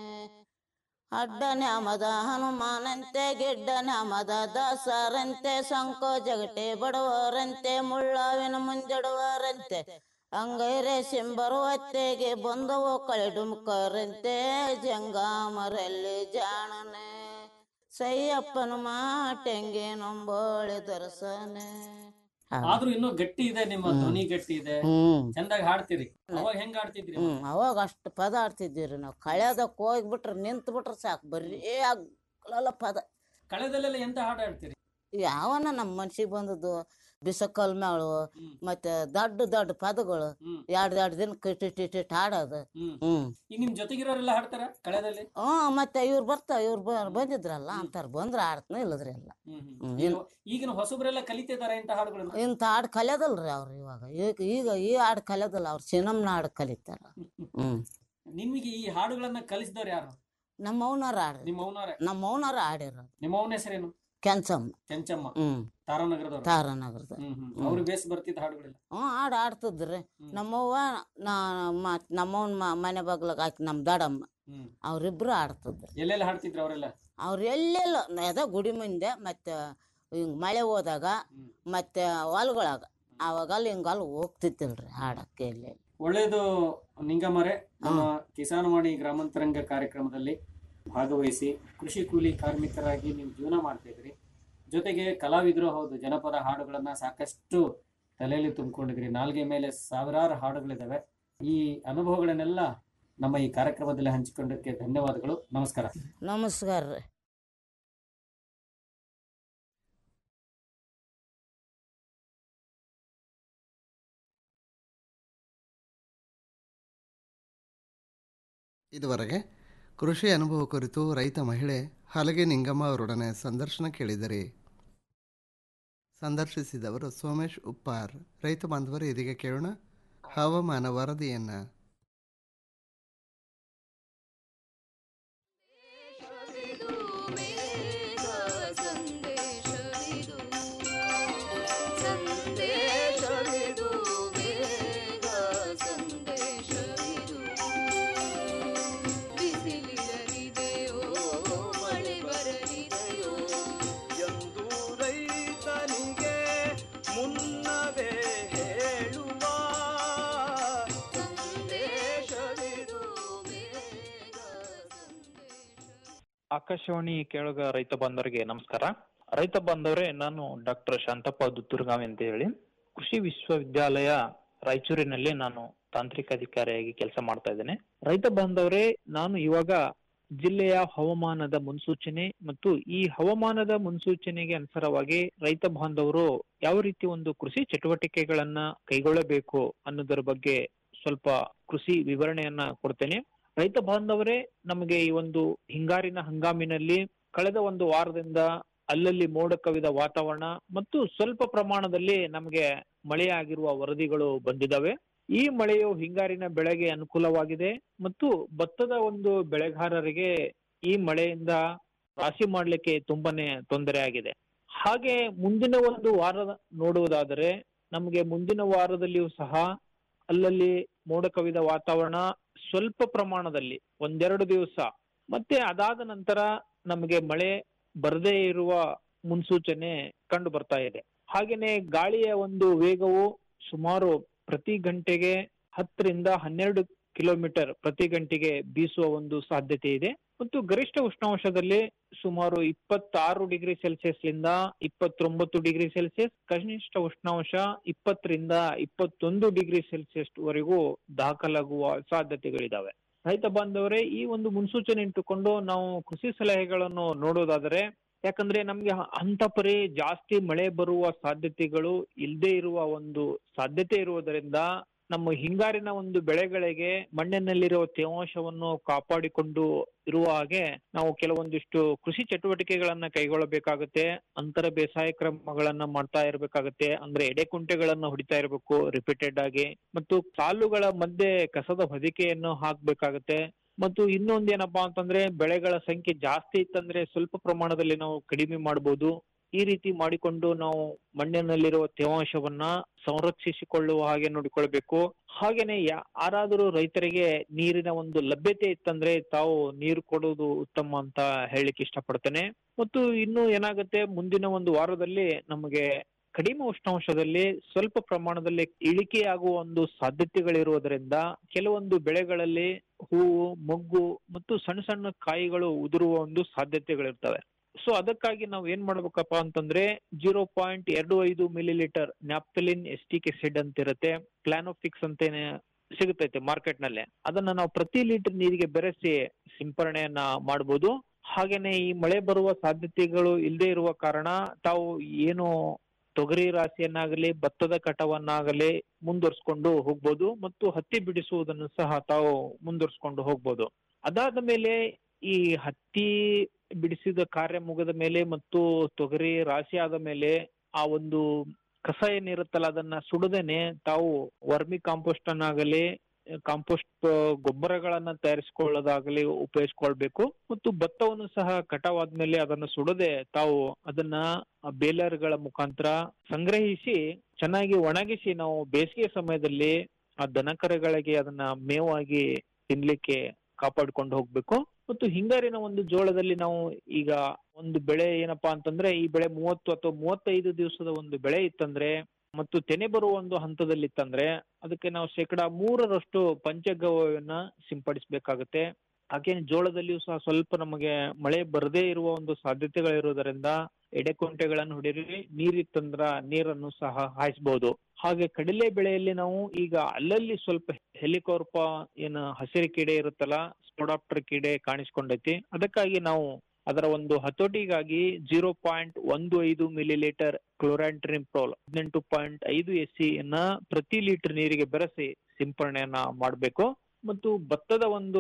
ಅಡ್ಡ ನ್ಯಾಮದ ಹನುಮಾನಂತೆ ಗಿಡ್ಡ ನ್ಯಾಮದ ದಾಸರಂತೆ ಸಂಕೋ ಜಗಟೆ ಬಡವರಂತೆ ಮುಳ್ಳಾವಿನ ಮುಂಜಡುವರಂತೆ ಅಂಗೈರೆ ಸಿಂಬರುವತ್ತೆಗೆ ಬಂದವು ಕಳೆಡುಮುಖರಂತೆ ಜಂಗಾಮರಲ್ಲಿ ಜಾಣನೆ ಸೈಯಪ್ಪನ ಮಾಟೆಂಗೆ ನೊಂಬೋಳೆ ದರ್ಶನೆ ಆದ್ರೂ ಇನ್ನೂ ಗಟ್ಟಿ ಇದೆ ನಿಮ್ಮ ಧ್ವನಿ ಗಟ್ಟಿ ಇದೆ ಹ್ಮ್ ಚಂದಾಗಿ ಹಾಡ್ತೀರಿ ಅವಾಗ ಹೆಂಗ್ ಹಾಡ್ತಿದ್ರಿ ಹ್ಮ್ ಅವಾಗ ಅಷ್ಟು ಪದ ಆಡ್ತಿದ್ದೀವ್ರಿ ನಾವು ಕಳ್ಯದಕ್ ಹೋಗ್ಬಿಟ್ರೆ ನಿಂತು ಬಿಟ್ರೆ ಸಾಕು ಬರೀ ಆಗ್ಲಲ್ಲ ಪದ ಕಳೆದಲ್ಲೆಲ್ಲ ಎಂತ ಹಾಡು ಹಾಡ್ತೀರಿ ಯಾವನ ನಮ್ಮ ಮನ್ಸಿಗೆ ಬಂದದ್ದು ಬಿಸಕಲ್ ಮೇಳು ಹ್ಮ್. ಮತ್ತೆ ದೊಡ್ಡ ದೊಡ್ಡ ಪದಗಳು ಹ್ಮ್ ಎರಡ್ ಎರಡ್ ದಿನ ಕಿಟಿಟಿಟ್ ಹಾಡೋದು ಹ್ಮ್ ಹ್ಮ್ ಈಗ ನಿಮ್ ಜೊತೆಗಿರೋರೆಲ್ಲ ಹಾಡ್ತಾರ ಕಳೆದಲ್ಲಿ ಹ್ಮ್ ಮತ್ತೆ ಇವ್ರು ಬರ್ತಾವ ಇವ್ರು ಬಂದಿದ್ರಲ್ಲ ಅಂತಾರ ಬಂದ್ರ ಆಡ್ತಾನೆ ಇಲ್ಲದ್ರಿ ಎಲ್ಲ ಹ್ಮ್ ಹ್ಮ್. ಹ್ಮ್. ಈಗ ಈಗಿನ ಹೊಸಬ್ರೆಲ್ಲ ಕಲಿತಿದಾರೆ ಇಂತ ಹಾಡುಗಳನ್ನ ಇಂಥ ಹಾಡು ಕಲಿಯೋದಲ್ರಿ ಅವ್ರು ಇವಾಗ ಈಗ ಈಗ ಈ ಹಾಡು ಕಲಿಯೋದಲ್ಲ ಅವ್ರು ಸಿನಮ್ನ ಹಾಡು ಕಲಿತಾರ ಹ್ಮ್ ನಿಮಗೆ ಈ ಹಾಡುಗಳನ್ನ ಕಲಿಸಿದವ್ರು ಯಾರು ನಮ್ಮ ಮೌನಾರ ಹಾಡ್ರಿ ನಿಮ್ಮ ಅವನವ್ರೆ ನಮ್ಮ ಮೌನಾರ ಹಾಡಿರೋದು ನಿಮ್ಮ ಅವನ ಹೆಸರೇನು ಕೆಂಚಮ್ಮ ಕೆಂಚಮ್ಮ ಹ್ಮ್ ತಾರಾನಗರದವ್ರು ತಾರಾನಗರದ ಹ್ಮ್ ಹ್ಮ್ ಅವ್ರಿಗೆ ಬೇಸ್ ಬರ್ತಿದ್ದ ಹಾಡುಗಳಿಲ್ಲ ಹ್ಞೂ ಹಾಡು ಆಡ್ತಿದ್ರಿ ಹ್ಮ್. ನಮ್ಮವ್ವ ನಾ ಮತ್ ನಮ್ಮವ್ನ ಮ- ಮನೆ ಬಾಗ್ಲಾಗ ಹಾಕಿ ನಮ್ಮ ದಡಮ್ಮ ಹ್ಮ್ ಅವ್ರಿಬ್ರು ಆಡ್ತಿದ್ರು ಎಲ್ಲೆಲ್ಲ ಹಾಡ್ತಿದ್ರು ಅವರೆಲ್ಲ ಅವ್ರು ಎಲ್ಲೆಲ್ಲ ಅದ ಗುಡಿ ಮುಂದೆ ಮತ್ತೆ ಹಿಂಗ್ ಮಳೆ ಹೋದಾಗ ಹ್ಮ್. ಮತ್ತೆ ಹೊಲ್ಗೊಳಗ ಅವಾಗಲ್ಲಿ ಹಿಂಗಲ್ಲಿ ಹೋಗ್ತಿತ್ತಿಲ್ರಿ ಹಾಡಕ್ಕೆ ಎಲ್ಲೆಲ್ಲಿ ಒಳ್ಳೇದು ನಿಂಗಮರೆ ನಮ್ಮ ಕಿಸಾನವಾಣಿ ಗ್ರಾಮಾಂತರಂಗ ಕಾರ್ಯಕ್ರಮದಲ್ಲಿ ಭಾಗವಹಿಸಿ ಕೃಷಿ ಕೂಲಿ ಕಾರ್ಮಿಕರಾಗಿ ನೀವು ಜೀವನ ಮಾಡ್ತಾ ಇದ್ರಿ ಜೊತೆಗೆ ಕಲಾವಿದರು ಹೌದು ಜನಪದ ಹಾಡುಗಳನ್ನ ಸಾಕಷ್ಟು ತಲೆಯಲ್ಲಿ ತುಂಬಿಕೊಂಡಿದ್ರಿ ನಾಲ್ಗೆ ಮೇಲೆ ಸಾವಿರಾರು ಹಾಡುಗಳಿದಾವೆ ಈ ಅನುಭವಗಳನ್ನೆಲ್ಲ ನಮ್ಮ ಈ ಕಾರ್ಯಕ್ರಮದಲ್ಲಿ ಹಂಚಿಕೊಂಡಕ್ಕೆ ಧನ್ಯವಾದಗಳು ನಮಸ್ಕಾರ ನಮಸ್ಕಾರ ರೀ ಇದುವರೆಗೆ ಕೃಷಿ ಅನುಭವ ಕುರಿತು ರೈತ ಮಹಿಳೆ ಹಲಗೆ ನಿಂಗಮ್ಮ ಅವರೊಡನೆ ಸಂದರ್ಶನ ಕೇಳಿದರೆ ಸಂದರ್ಶಿಸಿದವರು ಸೋಮೇಶ್ ಉಪ್ಪಾರ್ ರೈತ ಬಾಂಧವರು ಇದೀಗ ಕೇಳೋಣ ಹವಾಮಾನ ವರದಿಯನ್ನು ಸಂದೇಶವಿದು ಮೇಘ ಸಂದೇಶವಿದು ಸಂದೇಶವಿದು ಮೇಘ ಸಂದೇಶವಿದು ಬಿಸಿಲಿರಲಿದೆಯೋ ಮಳೆ ಬರಲಿದೆಯೋ ಎಂದು ರೈತನಿಗೆ ಮುನ್ನವೇ ಹೇಳುವ ಸಂದೇಶವಿದು ಮೇಘ ಸಂದೇಶ ಆಕಾಶವಾಣಿ ಕೇಳುಗ ರೈತ ಬಾಂಧವರಿಗೆ ನಮಸ್ಕಾರ ರೈತ ಬಾಂಧವರೇ ನಾನು ಡಾಕ್ಟರ್ ಶಾಂತಪ್ಪ ದುತ್ತೂರ್ಗಾವಿ ಅಂತ ಹೇಳಿ ಕೃಷಿ ವಿಶ್ವವಿದ್ಯಾಲಯ ರಾಯಚೂರಿನಲ್ಲಿ ನಾನು ತಾಂತ್ರಿಕ ಅಧಿಕಾರಿಯಾಗಿ ಕೆಲಸ ಮಾಡ್ತಾ ಇದ್ದೇನೆ ರೈತ ಬಾಂಧವರೇ ನಾನು ಇವಾಗ ಜಿಲ್ಲೆಯ ಹವಾಮಾನದ ಮುನ್ಸೂಚನೆ ಮತ್ತು ಈ ಹವಾಮಾನದ ಮುನ್ಸೂಚನೆಗೆ ಅನುಸಾರವಾಗಿ ರೈತ ಬಾಂಧವರು ಯಾವ ರೀತಿ ಒಂದು ಕೃಷಿ ಚಟುವಟಿಕೆಗಳನ್ನ ಕೈಗೊಳ್ಳಬೇಕು ಅನ್ನೋದರ ಬಗ್ಗೆ ಸ್ವಲ್ಪ ಕೃಷಿ ವಿವರಣೆಯನ್ನ ಕೊಡ್ತೇನೆ ರೈತ ಬಾಂಧವರೇ ನಮಗೆ ಈ ಒಂದು ಹಿಂಗಾರಿನ ಹಂಗಾಮಿನಲ್ಲಿ ಕಳೆದ ಒಂದು ವಾರದಿಂದ ಅಲ್ಲಲ್ಲಿ ಮೋಡ ಕವಿದ ವಾತಾವರಣ ಮತ್ತು ಸ್ವಲ್ಪ ಪ್ರಮಾಣದಲ್ಲಿ ನಮಗೆ ಮಳೆಯಾಗಿರುವ ವರದಿಗಳು ಬಂದಿದ್ದಾವೆ ಈ ಮಳೆಯು ಹಿಂಗಾರಿನ ಬೆಳೆಗೆ ಅನುಕೂಲವಾಗಿದೆ ಮತ್ತು ಭತ್ತದ ಒಂದು ಬೆಳೆಗಾರರಿಗೆ ಈ ಮಳೆಯಿಂದ ರಾಶಿ ಮಾಡ್ಲಿಕ್ಕೆ ತುಂಬಾನೇ ತೊಂದರೆ ಆಗಿದೆ ಹಾಗೆ ಮುಂದಿನ ಒಂದು ವಾರ ನೋಡುವುದಾದರೆ ನಮಗೆ ಮುಂದಿನ ವಾರದಲ್ಲಿಯೂ ಸಹ ಅಲ್ಲಲ್ಲಿ ಮೋಡ ಕವಿದ ವಾತಾವರಣ ಸ್ವಲ್ಪ ಪ್ರಮಾಣದಲ್ಲಿ ಒಂದೆರಡು ದಿವಸ ಮತ್ತೆ ಅದಾದ ನಂತರ ನಮಗೆ ಮಳೆ ಬರದೇ ಇರುವ ಮುನ್ಸೂಚನೆ ಕಂಡು ಬರ್ತಾ ಇದೆ ಹಾಗೇನೆ ಗಾಳಿಯ ಒಂದು ವೇಗವು ಸುಮಾರು ಪ್ರತಿ ಗಂಟೆಗೆ ಹತ್ತರಿಂದ ಹನ್ನೆರಡು ಕಿಲೋಮೀಟರ್ ಪ್ರತಿ ಗಂಟೆಗೆ ಬೀಸುವ ಒಂದು ಸಾಧ್ಯತೆ ಇದೆ ಮತ್ತು ಗರಿಷ್ಠ ಉಷ್ಣಾಂಶದಲ್ಲಿ ಸುಮಾರು ಇಪ್ಪತ್ತಾರು ಡಿಗ್ರಿ ಸೆಲ್ಸಿಯಸ್ ಲಿಂದ ಇಪ್ಪತ್ತೊಂಬತ್ತು ಡಿಗ್ರಿ ಸೆಲ್ಸಿಯಸ್ ಕನಿಷ್ಠ ಉಷ್ಣಾಂಶ ಇಪ್ಪತ್ತರಿಂದ ಇಪ್ಪತ್ತೊಂದು ಡಿಗ್ರಿ ಸೆಲ್ಸಿಯಸ್ ವರೆಗೂ ದಾಖಲಾಗುವ ಸಾಧ್ಯತೆಗಳಿದಾವೆ ರೈತ ಬಾಂಧವರೇ ಈ ಒಂದು ಮುನ್ಸೂಚನೆ ಇಟ್ಟುಕೊಂಡು ನಾವು ಕೃಷಿ ಸಲಹೆಗಳನ್ನು ನೋಡೋದಾದರೆ ಯಾಕಂದ್ರೆ ನಮ್ಗೆ ಅಂತ ಪರಿ ಜಾಸ್ತಿ ಮಳೆ ಬರುವ ಸಾಧ್ಯತೆಗಳು ಇಲ್ಲದೆ ಇರುವ ಒಂದು ಸಾಧ್ಯತೆ ಇರುವುದರಿಂದ ನಮ್ಮ ಹಿಂಗಾರಿನ ಒಂದು ಬೆಳೆಗಳಿಗೆ ಮಣ್ಣಿನಲ್ಲಿರುವ ತೇವಾಂಶವನ್ನು ಕಾಪಾಡಿಕೊಂಡು ಇರುವ ಹಾಗೆ ನಾವು ಕೆಲವೊಂದಿಷ್ಟು ಕೃಷಿ ಚಟುವಟಿಕೆಗಳನ್ನ ಕೈಗೊಳ್ಳಬೇಕಾಗುತ್ತೆ ಅಂತರ ಬೇಸಾಯ ಕ್ರಮಗಳನ್ನ ಮಾಡ್ತಾ ಇರಬೇಕಾಗುತ್ತೆ ಅಂದ್ರೆ ಎಡೆಕುಂಟೆಗಳನ್ನ ಹೊಡಿತಾ ಇರಬೇಕು ರಿಪೀಟೆಡ್ ಆಗಿ ಮತ್ತು ಸಾಲುಗಳ ಮಧ್ಯೆ ಕಸದ ಹೊದಿಕೆಯನ್ನು ಹಾಕ್ಬೇಕಾಗತ್ತೆ ಮತ್ತು ಇನ್ನೊಂದ್ ಏನಪ್ಪಾ ಅಂತಂದ್ರೆ ಬೆಳೆಗಳ ಸಂಖ್ಯೆ ಜಾಸ್ತಿ ಇತ್ತಂದ್ರೆ ಸ್ವಲ್ಪ ಪ್ರಮಾಣದಲ್ಲಿ ನಾವು ಕಡಿಮೆ ಮಾಡಬಹುದು ಈ ರೀತಿ ಮಾಡಿಕೊಂಡು ನಾವು ಮಣ್ಣಿನಲ್ಲಿರುವ ತೇವಾಂಶವನ್ನ ಸಂರಕ್ಷಿಸಿಕೊಳ್ಳುವ ಹಾಗೆ ನೋಡಿಕೊಳ್ಬೇಕು ಹಾಗೇನೆ ಯಾರಾದರೂ ರೈತರಿಗೆ ನೀರಿನ ಒಂದು ಲಭ್ಯತೆ ಇತ್ತಂದ್ರೆ ತಾವು ನೀರು ಕೊಡುವುದು ಉತ್ತಮ ಅಂತ ಹೇಳಲಿಕ್ಕೆ ಇಷ್ಟಪಡ್ತೇನೆ ಮತ್ತು ಇನ್ನು ಏನಾಗುತ್ತೆ ಮುಂದಿನ ಒಂದು ವಾರದಲ್ಲಿ ನಮಗೆ ಕಡಿಮೆ ಉಷ್ಣಾಂಶದಲ್ಲಿ ಸ್ವಲ್ಪ ಪ್ರಮಾಣದಲ್ಲಿ ಇಳಿಕೆಯಾಗುವ ಒಂದು ಸಾಧ್ಯತೆಗಳಿರುವುದರಿಂದ ಕೆಲವೊಂದು ಬೆಳೆಗಳಲ್ಲಿ ಹೂವು ಮೊಗ್ಗು ಮತ್ತು ಸಣ್ಣ ಸಣ್ಣ ಕಾಯಿಗಳು ಉದುರುವ ಒಂದು ಸಾಧ್ಯತೆಗಳಿರ್ತವೆ ಸೊ ಅದಕ್ಕಾಗಿ ನಾವು ಏನ್ ಮಾಡ್ಬೇಕಪ್ಪ ಅಂತಂದ್ರೆ ಜೀರೋ ಪಾಯಿಂಟ್ ಎರಡು ಐದು millilitre naphthalene acetic acid ಅಂತ ಇರುತ್ತೆ ಪ್ಲಾನೋಫಿಕ್ಸ್ ಅಂತೇನೆ ಸಿಗುತ್ತೈತೆ ಮಾರ್ಕೆಟ್ ನಲ್ಲಿ ಅದನ್ನ ನಾವು ಪ್ರತಿ ಲೀಟರ್ ನೀರಿಗೆ ಬೆರೆಸಿ ಸಿಂಪರಣೆಯನ್ನ ಮಾಡಬಹುದು ಹಾಗೇನೆ ಈ ಮಳೆ ಬರುವ ಸಾಧ್ಯತೆಗಳು ಇಲ್ಲದೆ ಇರುವ ಕಾರಣ ತಾವು ಏನು ತೊಗರಿ ರಾಶಿಯನ್ನಾಗಲಿ ಭತ್ತದ ಕಟವನ್ನಾಗಲಿ ಮುಂದುವರ್ಸ್ಕೊಂಡು ಹೋಗ್ಬೋದು ಮತ್ತು ಹತ್ತಿ ಬಿಡಿಸುವುದನ್ನು ಸಹ ತಾವು ಮುಂದುವರ್ಸ್ಕೊಂಡು ಹೋಗ್ಬೋದು ಅದಾದ ಮೇಲೆ ಈ ಹತ್ತಿ ಬಿಡಿಸಿದ ಕಾರ್ಯ ಮುಗಿದ ಮೇಲೆ ಮತ್ತು ತೊಗರಿ ರಾಶಿ ಆದ ಮೇಲೆ ಆ ಒಂದು ಕಸ ಏನಿರುತ್ತಲ್ಲ ಅದನ್ನ ಸುಡದೇನೆ ತಾವು ವರ್ಮಿ ಕಾಂಪೋಸ್ಟ್ ಅನ್ನಾಗಲಿ ಕಾಂಪೋಸ್ಟ್ ಗೊಬ್ಬರಗಳನ್ನ ತಯಾರಿಸಿಕೊಳ್ಳೋದಾಗಲಿ ಉಪಯೋಗಿಸ್ಕೊಳ್ಬೇಕು ಮತ್ತು ಭತ್ತವನ್ನು ಸಹ ಕಟಾವಾದ್ಮೇಲೆ ಅದನ್ನು ಸುಡದೆ ತಾವು ಅದನ್ನ ಬೇಲರ್ಗಳ ಮುಖಾಂತರ ಸಂಗ್ರಹಿಸಿ ಚೆನ್ನಾಗಿ ಒಣಗಿಸಿ ನಾವು ಬೇಸಿಗೆ ಸಮಯದಲ್ಲಿ ಆ ದನಕರುಗಳಿಗೆ ಅದನ್ನ ಮೇವಾಗಿ ತಿನ್ಲಿಕ್ಕೆ ಕಾಪಾಡ್ಕೊಂಡು ಹೋಗ್ಬೇಕು ಮತ್ತು ಹಿಂಗಾರಿನ ಒಂದು ಜೋಳದಲ್ಲಿ ನಾವು ಈಗ ಒಂದು ಬೆಳೆ ಏನಪ್ಪಾ ಅಂತಂದ್ರೆ ಈ ಬೆಳೆ ಮೂವತ್ತು ಅಥವಾ ಮೂವತ್ತೈದು ದಿವಸದ ಒಂದು ಬೆಳೆ ಇತ್ತಂದ್ರೆ ಮತ್ತು ತೆನೆ ಬರುವ ಒಂದು ಹಂತದಲ್ಲಿ ಇತ್ತಂದ್ರೆ ಅದಕ್ಕೆ ನಾವು ಶೇಕಡ ಮೂರರಷ್ಟು ಪಂಚಗವ್ಯವನ್ನ ಸಿಂಪಡಿಸಬೇಕಾಗುತ್ತೆ ಹಾಗೇನೆ ಜೋಳದಲ್ಲಿಯೂ ಸಹ ಸ್ವಲ್ಪ ನಮಗೆ ಮಳೆ ಬರದೇ ಇರುವ ಒಂದು ಸಾಧ್ಯತೆಗಳಿರುವುದರಿಂದ ಎಡೆಕುಂಟೆಗಳನ್ನು ಹೊಡಿರಿ ನೀರಿತ್ತಂದ್ರ ನೀರನ್ನು ಸಹ ಹಾಯಿಸಬಹುದು ಹಾಗೆ ಕಡಲೆ ಬೆಳೆಯಲ್ಲಿ ನಾವು ಈಗ ಅಲ್ಲಲ್ಲಿ ಸ್ವಲ್ಪ ಹೆಲಿಕೋರ್ಪ ಏನು ಹಸಿರು ಕೀಡೆ ಇರುತ್ತಲ್ಲ ಸ್ಪೊಡಾಪ್ಟರ್ ಕೀಡೆ ಕಾಣಿಸ್ಕೊಂಡೈತಿ ಅದಕ್ಕಾಗಿ ನಾವು ಅದರ ಒಂದು ಹತೋಟಿಗಾಗಿ ಜೀರೋ ಪಾಯಿಂಟ್ ಒಂದು ಐದು ಮಿಲಿ ಲೀಟರ್ ಕ್ಲೋರಾಂಟ್ರಿನ್ಪ್ರೋಲ್ ಹದಿನೆಂಟು ಪಾಯಿಂಟ್ ಐದು ಎಸ್ ಸಿ ಯನ್ನ ಪ್ರತಿ ಲೀಟರ್ ನೀರಿಗೆ ಬೆರೆಸಿ ಸಿಂಪರಣೆಯನ್ನ ಮಾಡಬೇಕು ಮತ್ತು ಭತ್ತದ ಒಂದು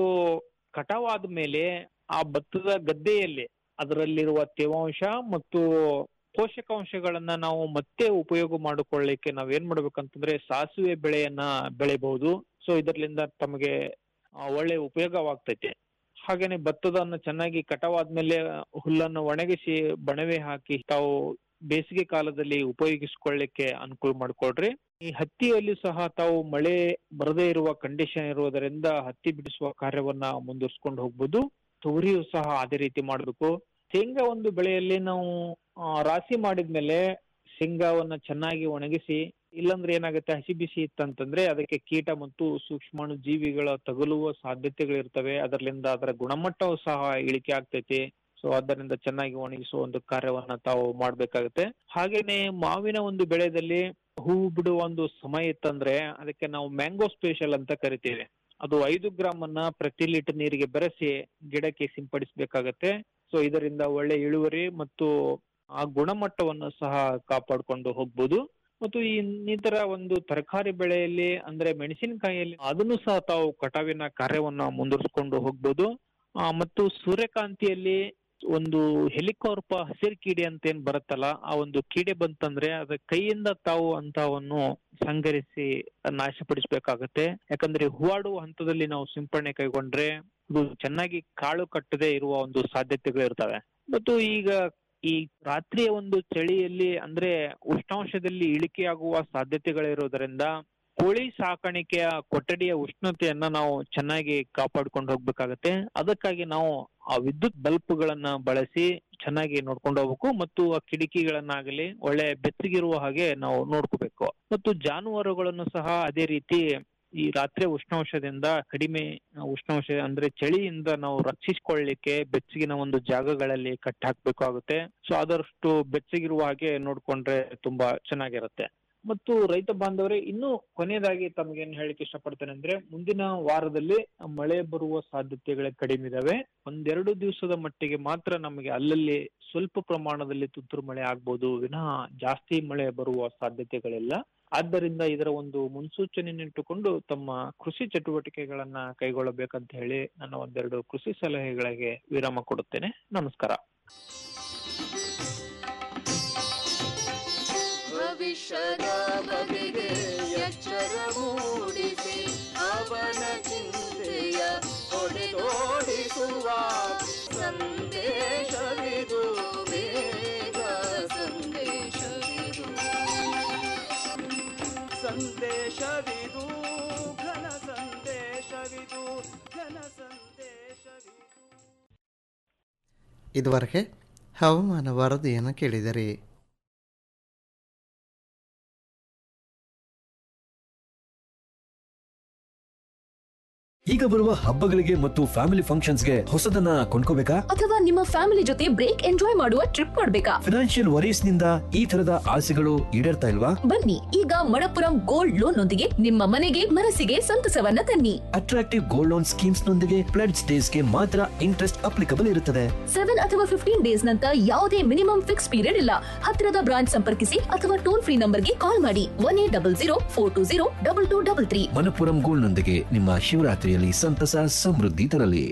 ಕಟಾವಾದ ಮೇಲೆ ಆ ಭತ್ತದ ಗದ್ದೆಯಲ್ಲಿ ಅದರಲ್ಲಿರುವ ತೇವಾಂಶ ಮತ್ತು ಪೋಷಕಾಂಶಗಳನ್ನ ನಾವು ಮತ್ತೆ ಉಪಯೋಗ ಮಾಡಿಕೊಳ್ಳಿಕ್ಕೆ ನಾವ್ ಏನ್ ಮಾಡ್ಬೇಕಂತಂದ್ರೆ ಸಾಸಿವೆ ಬೆಳೆಯನ್ನ ಬೆಳೆಬಹುದು ಸೊ ಇದರಿಂದ ತಮಗೆ ಆ, ಒಳ್ಳೆ ಉಪಯೋಗವಾಗ್ತೈತೆ ಹಾಗೇನೆ ಭತ್ತದನ್ನ ಚೆನ್ನಾಗಿ ಕಟಾವಾದ್ಮೇಲೆ ಹುಲ್ಲನ್ನು ಒಣಗಿಸಿ ಬಣವೆ ಹಾಕಿ ತಾವು ಬೇಸಿಗೆ ಕಾಲದಲ್ಲಿ ಉಪಯೋಗಿಸಿಕೊಳ್ಳಿಕ್ಕೆ ಅನುಕೂಲ ಮಾಡಿಕೊಡ್ರಿ ಈ ಹತ್ತಿಯಲ್ಲಿ ಸಹ ತಾವು ಮಳೆ ಬರದೇ ಇರುವ ಕಂಡೀಷನ್ ಇರುವುದರಿಂದ ಹತ್ತಿ ಬಿಡಿಸುವ ಕಾರ್ಯವನ್ನ ಮುಂದುವರ್ಸ್ಕೊಂಡು ಹೋಗ್ಬೋದು ತೊಗರಿಯು ಸಹ ಅದೇ ರೀತಿ ಮಾಡಬೇಕು ಶೇಂಗಾ ಒಂದು ಬೆಳೆಯಲ್ಲಿ ನಾವು ಆ, ರಾಶಿ ಮಾಡಿದ್ಮೇಲೆ ಶೇಂಗಾವನ್ನ ಚೆನ್ನಾಗಿ ಒಣಗಿಸಿ ಇಲ್ಲಾಂದ್ರೆ ಏನಾಗುತ್ತೆ ಹಸಿ ಬಿಸಿ ಇತ್ತಂತಂದ್ರೆ ಅದಕ್ಕೆ ಕೀಟ ಮತ್ತು ಸೂಕ್ಷ್ಮಾಣು ಜೀವಿಗಳ ತಗುಲುವ ಸಾಧ್ಯತೆಗಳಿರ್ತವೆ ಅದರಿಂದ ಅದರ ಗುಣಮಟ್ಟವು ಸಹ ಇಳಿಕೆ ಆಗ್ತೈತಿ ಸೊ ಅದರಿಂದ ಚೆನ್ನಾಗಿ ಒಣಗಿಸುವ ಒಂದು ಕಾರ್ಯವನ್ನ ತಾವು ಮಾಡ್ಬೇಕಾಗುತ್ತೆ ಹಾಗೇನೆ ಮಾವಿನ ಒಂದು ಬೆಳೆದಲ್ಲಿ ಹೂವು ಬಿಡುವ ಒಂದು ಸಮಯ ಇತ್ತಂದ್ರೆ ಅದಕ್ಕೆ ನಾವು ಮ್ಯಾಂಗೋ ಸ್ಪೆಷಲ್ ಅಂತ ಕರಿತೀವಿ ಅದು ಐದು ಗ್ರಾಮ್ ಅನ್ನ ಪ್ರತಿ ಲೀಟರ್ ನೀರಿಗೆ ಬೆರೆಸಿ ಗಿಡಕ್ಕೆ ಸಿಂಪಡಿಸಬೇಕಾಗತ್ತೆ ಸೊ ಇದರಿಂದ ಒಳ್ಳೆ ಇಳುವರಿ ಮತ್ತು ಆ ಗುಣಮಟ್ಟವನ್ನು ಸಹ ಕಾಪಾಡಿಕೊಂಡು ಹೋಗ್ಬೋದು ಮತ್ತು ಈ ಇನ್ನಿತರ ಒಂದು ತರಕಾರಿ ಬೆಳೆಯಲ್ಲಿ ಅಂದ್ರೆ ಮೆಣಸಿನಕಾಯಿಯಲ್ಲಿ ಅದನ್ನು ಸಹ ತಾವು ಕಟಾವಿನ ಕಾರ್ಯವನ್ನ ಮುಂದುವರಿಸಿಕೊಂಡು ಹೋಗ್ಬೋದು ಆ, ಮತ್ತು ಸೂರ್ಯಕಾಂತಿಯಲ್ಲಿ ಒಂದು ಹೆಲಿಕಾರ್ಪ ಹಸಿರು ಕೀಡೆ ಅಂತ ಏನ್ ಬರುತ್ತಲ್ಲ ಆ ಒಂದು ಕೀಡೆ ಬಂತಂದ್ರೆ ಅದ ಕೈಯಿಂದ ತಾವು ಅಂತವನ್ನು ಸಂಗ್ರಹಿಸಿ ನಾಶಪಡಿಸಬೇಕಾಗತ್ತೆ ಯಾಕಂದ್ರೆ ಹೂವಾಡುವ ಹಂತದಲ್ಲಿ ನಾವು ಸಿಂಪರಣೆ ಕೈಗೊಂಡ್ರೆ ಅದು ಚೆನ್ನಾಗಿ ಕಾಳು ಕಟ್ಟದೆ ಇರುವ ಒಂದು ಸಾಧ್ಯತೆಗಳು ಇರ್ತವೆ ಮತ್ತು ಈಗ ಈ ರಾತ್ರಿಯ ಒಂದು ಚಳಿಯಲ್ಲಿ ಅಂದ್ರೆ ಉಷ್ಣಾಂಶದಲ್ಲಿ ಇಳಿಕೆಯಾಗುವ ಸಾಧ್ಯತೆಗಳಿರೋದ್ರಿಂದ ಕೋಳಿ ಸಾಕಾಣಿಕೆಯ ಕೊಠಡಿಯ ಉಷ್ಣತೆಯನ್ನ ನಾವು ಚೆನ್ನಾಗಿ ಕಾಪಾಡ್ಕೊಂಡು ಹೋಗ್ಬೇಕಾಗತ್ತೆ ಅದಕ್ಕಾಗಿ ನಾವು ಆ ವಿದ್ಯುತ್ ಬಲ್ಬ್ಗಳನ್ನ ಬಳಸಿ ಚೆನ್ನಾಗಿ ನೋಡ್ಕೊಂಡು ಹೋಗ್ಬೇಕು ಮತ್ತು ಆ ಕಿಟಕಿಗಳನ್ನಾಗಲಿ ಒಳ್ಳೆ ಬೆಚ್ಚಗಿರುವ ಹಾಗೆ ನಾವು ನೋಡ್ಕೋಬೇಕು ಮತ್ತು ಜಾನುವಾರುಗಳನ್ನು ಸಹ ಅದೇ ರೀತಿ ಈ ರಾತ್ರಿ ಉಷ್ಣಾಂಶದಿಂದ ಕಡಿಮೆ ಉಷ್ಣಾಂಶ ಅಂದ್ರೆ ಚಳಿಯಿಂದ ನಾವು ರಕ್ಷಿಸಿಕೊಳ್ಳಿಕ್ಕೆ ಬೆಚ್ಚಗಿನ ಒಂದು ಜಾಗಗಳಲ್ಲಿ ಕಟ್ಟಿ ಹಾಕ್ಬೇಕಾಗುತ್ತೆ ಸೊ ಆದಷ್ಟು ಬೆಚ್ಚಗಿರುವ ಹಾಗೆ ನೋಡ್ಕೊಂಡ್ರೆ ತುಂಬಾ ಚೆನ್ನಾಗಿರುತ್ತೆ ಮತ್ತು ರೈತ ಬಾಂಧವರೇ ಇನ್ನು ಕೊನೆಯದಾಗಿ ತಮಗೇನ್ ಹೇಳಿಕ್ಕೆ ಇಷ್ಟಪಡ್ತೇನೆ ಅಂದ್ರೆ ಮುಂದಿನ ವಾರದಲ್ಲಿ ಮಳೆ ಬರುವ ಸಾಧ್ಯತೆಗಳೇ ಕಡಿಮೆ ಇದಾವೆ ಒಂದೆರಡು ದಿವಸದ ಮಟ್ಟಿಗೆ ಮಾತ್ರ ನಮಗೆ ಅಲ್ಲಲ್ಲಿ ಸ್ವಲ್ಪ ಪ್ರಮಾಣದಲ್ಲಿ ತುಂತುರು ಮಳೆ ಆಗ್ಬೋದು ವಿನಃ ಜಾಸ್ತಿ ಮಳೆ ಬರುವ ಸಾಧ್ಯತೆಗಳಿಲ್ಲ ಆದ್ದರಿಂದ ಇದರ ಒಂದು ಮುನ್ಸೂಚನೆಯನ್ನಿಟ್ಟುಕೊಂಡು ತಮ್ಮ ಕೃಷಿ ಚಟುವಟಿಕೆಗಳನ್ನ ಕೈಗೊಳ್ಳಬೇಕಂತ ಹೇಳಿ ನನ್ನ ಒಂದೆರಡು ಕೃಷಿ ಸಲಹೆಗಳಿಗೆ ವಿರಾಮ ಕೊಡುತ್ತೇನೆ ನಮಸ್ಕಾರ ಭವಿಷ್ಯದ ಬಗೆಗೆ ಎಚ್ಚರ ಮೂಡಿಸಿ ಅವನ ಚಿಂತೆಯ ಹೊಡೆದೋಡಿಸುವ ಸಂದೇಶವಿದು ಬೇಗ ಸಂದೇಶವಿದು ಸಂದೇಶವಿದು ಘನ ಸಂದೇಶವಿದು ಘನ ಸಂದೇಶವಿದು ಇದುವರೆಗೆ ಹವಾಮಾನ ವರದಿಯನ್ನು ಕೇಳಿದಿರಿ ಈಗ ಬರುವ ಹಬ್ಬಗಳಿಗೆ ಮತ್ತು ಫ್ಯಾಮಿಲಿ ಫಂಕ್ಷನ್ಸ್ಗೆ ಹೊಸದನ್ನ ಕೊಂಡ್ಕೋಬೇಕಾ ಅಥವಾ ನಿಮ್ಮ ಫ್ಯಾಮಿಲಿ ಜೊತೆ ಬ್ರೇಕ್ ಎಂಜಾಯ್ ಮಾಡುವ ಟ್ರಿಪ್ ಮಾಡ್ಬೇಕಾ ಫಿನಾನ್ಷಿಯಲ್ ವರೀಸ್ ನಿಂದ ಈ ತರದ ಆಸೆಗಳು ಈಡೇರ್ತಾ ಇಲ್ವಾ ಬನ್ನಿ ಈಗ ಮಣಪುರಂ ಗೋಲ್ಡ್ ಲೋನ್ ನೊಂದಿಗೆ ನಿಮ್ಮ ಮನೆಗೆ ಮನಸ್ಸಿಗೆ ಸಂತಸವನ್ನ ತನ್ನಿ ಅಟ್ರಾಕ್ಟಿವ್ ಗೋಲ್ಡ್ ಲೋನ್ ಸ್ಕೀಮ್ಸ್ ನೊಂದಿಗೆ ಪ್ಲೆಡ್ಸ್ ಡೇಸ್ ಗೆ ಮಾತ್ರ ಇಂಟ್ರೆಸ್ಟ್ ಅಪ್ಲಿಕಬಲ್ ಇರುತ್ತದೆ ಸೆವೆನ್ ಅಥವಾ ಫಿಫ್ಟೀನ್ ಡೇಸ್ ನಂತರ ಯಾವುದೇ ಮಿನಿಮಮ್ ಫಿಕ್ಸ್ ಪೀರಿಯಡ್ ಇಲ್ಲ ಹತ್ತಿರದ ಬ್ರಾಂಚ್ ಸಂಪರ್ಕಿಸಿ ಅಥವಾ ಟೋಲ್ ಫ್ರೀ ನಂಬರ್ಗೆ ಕಾಲ್ ಮಾಡಿ one eight double zero four two zero double two double three Manappuram gold ನೊಂದಿಗೆ ನಿಮ್ಮ ಶಿವರಾತ್ರಿಯಲ್ಲಿ ಸಂತಸ ಸಮೃದ್ಧಿ ತರಲಿ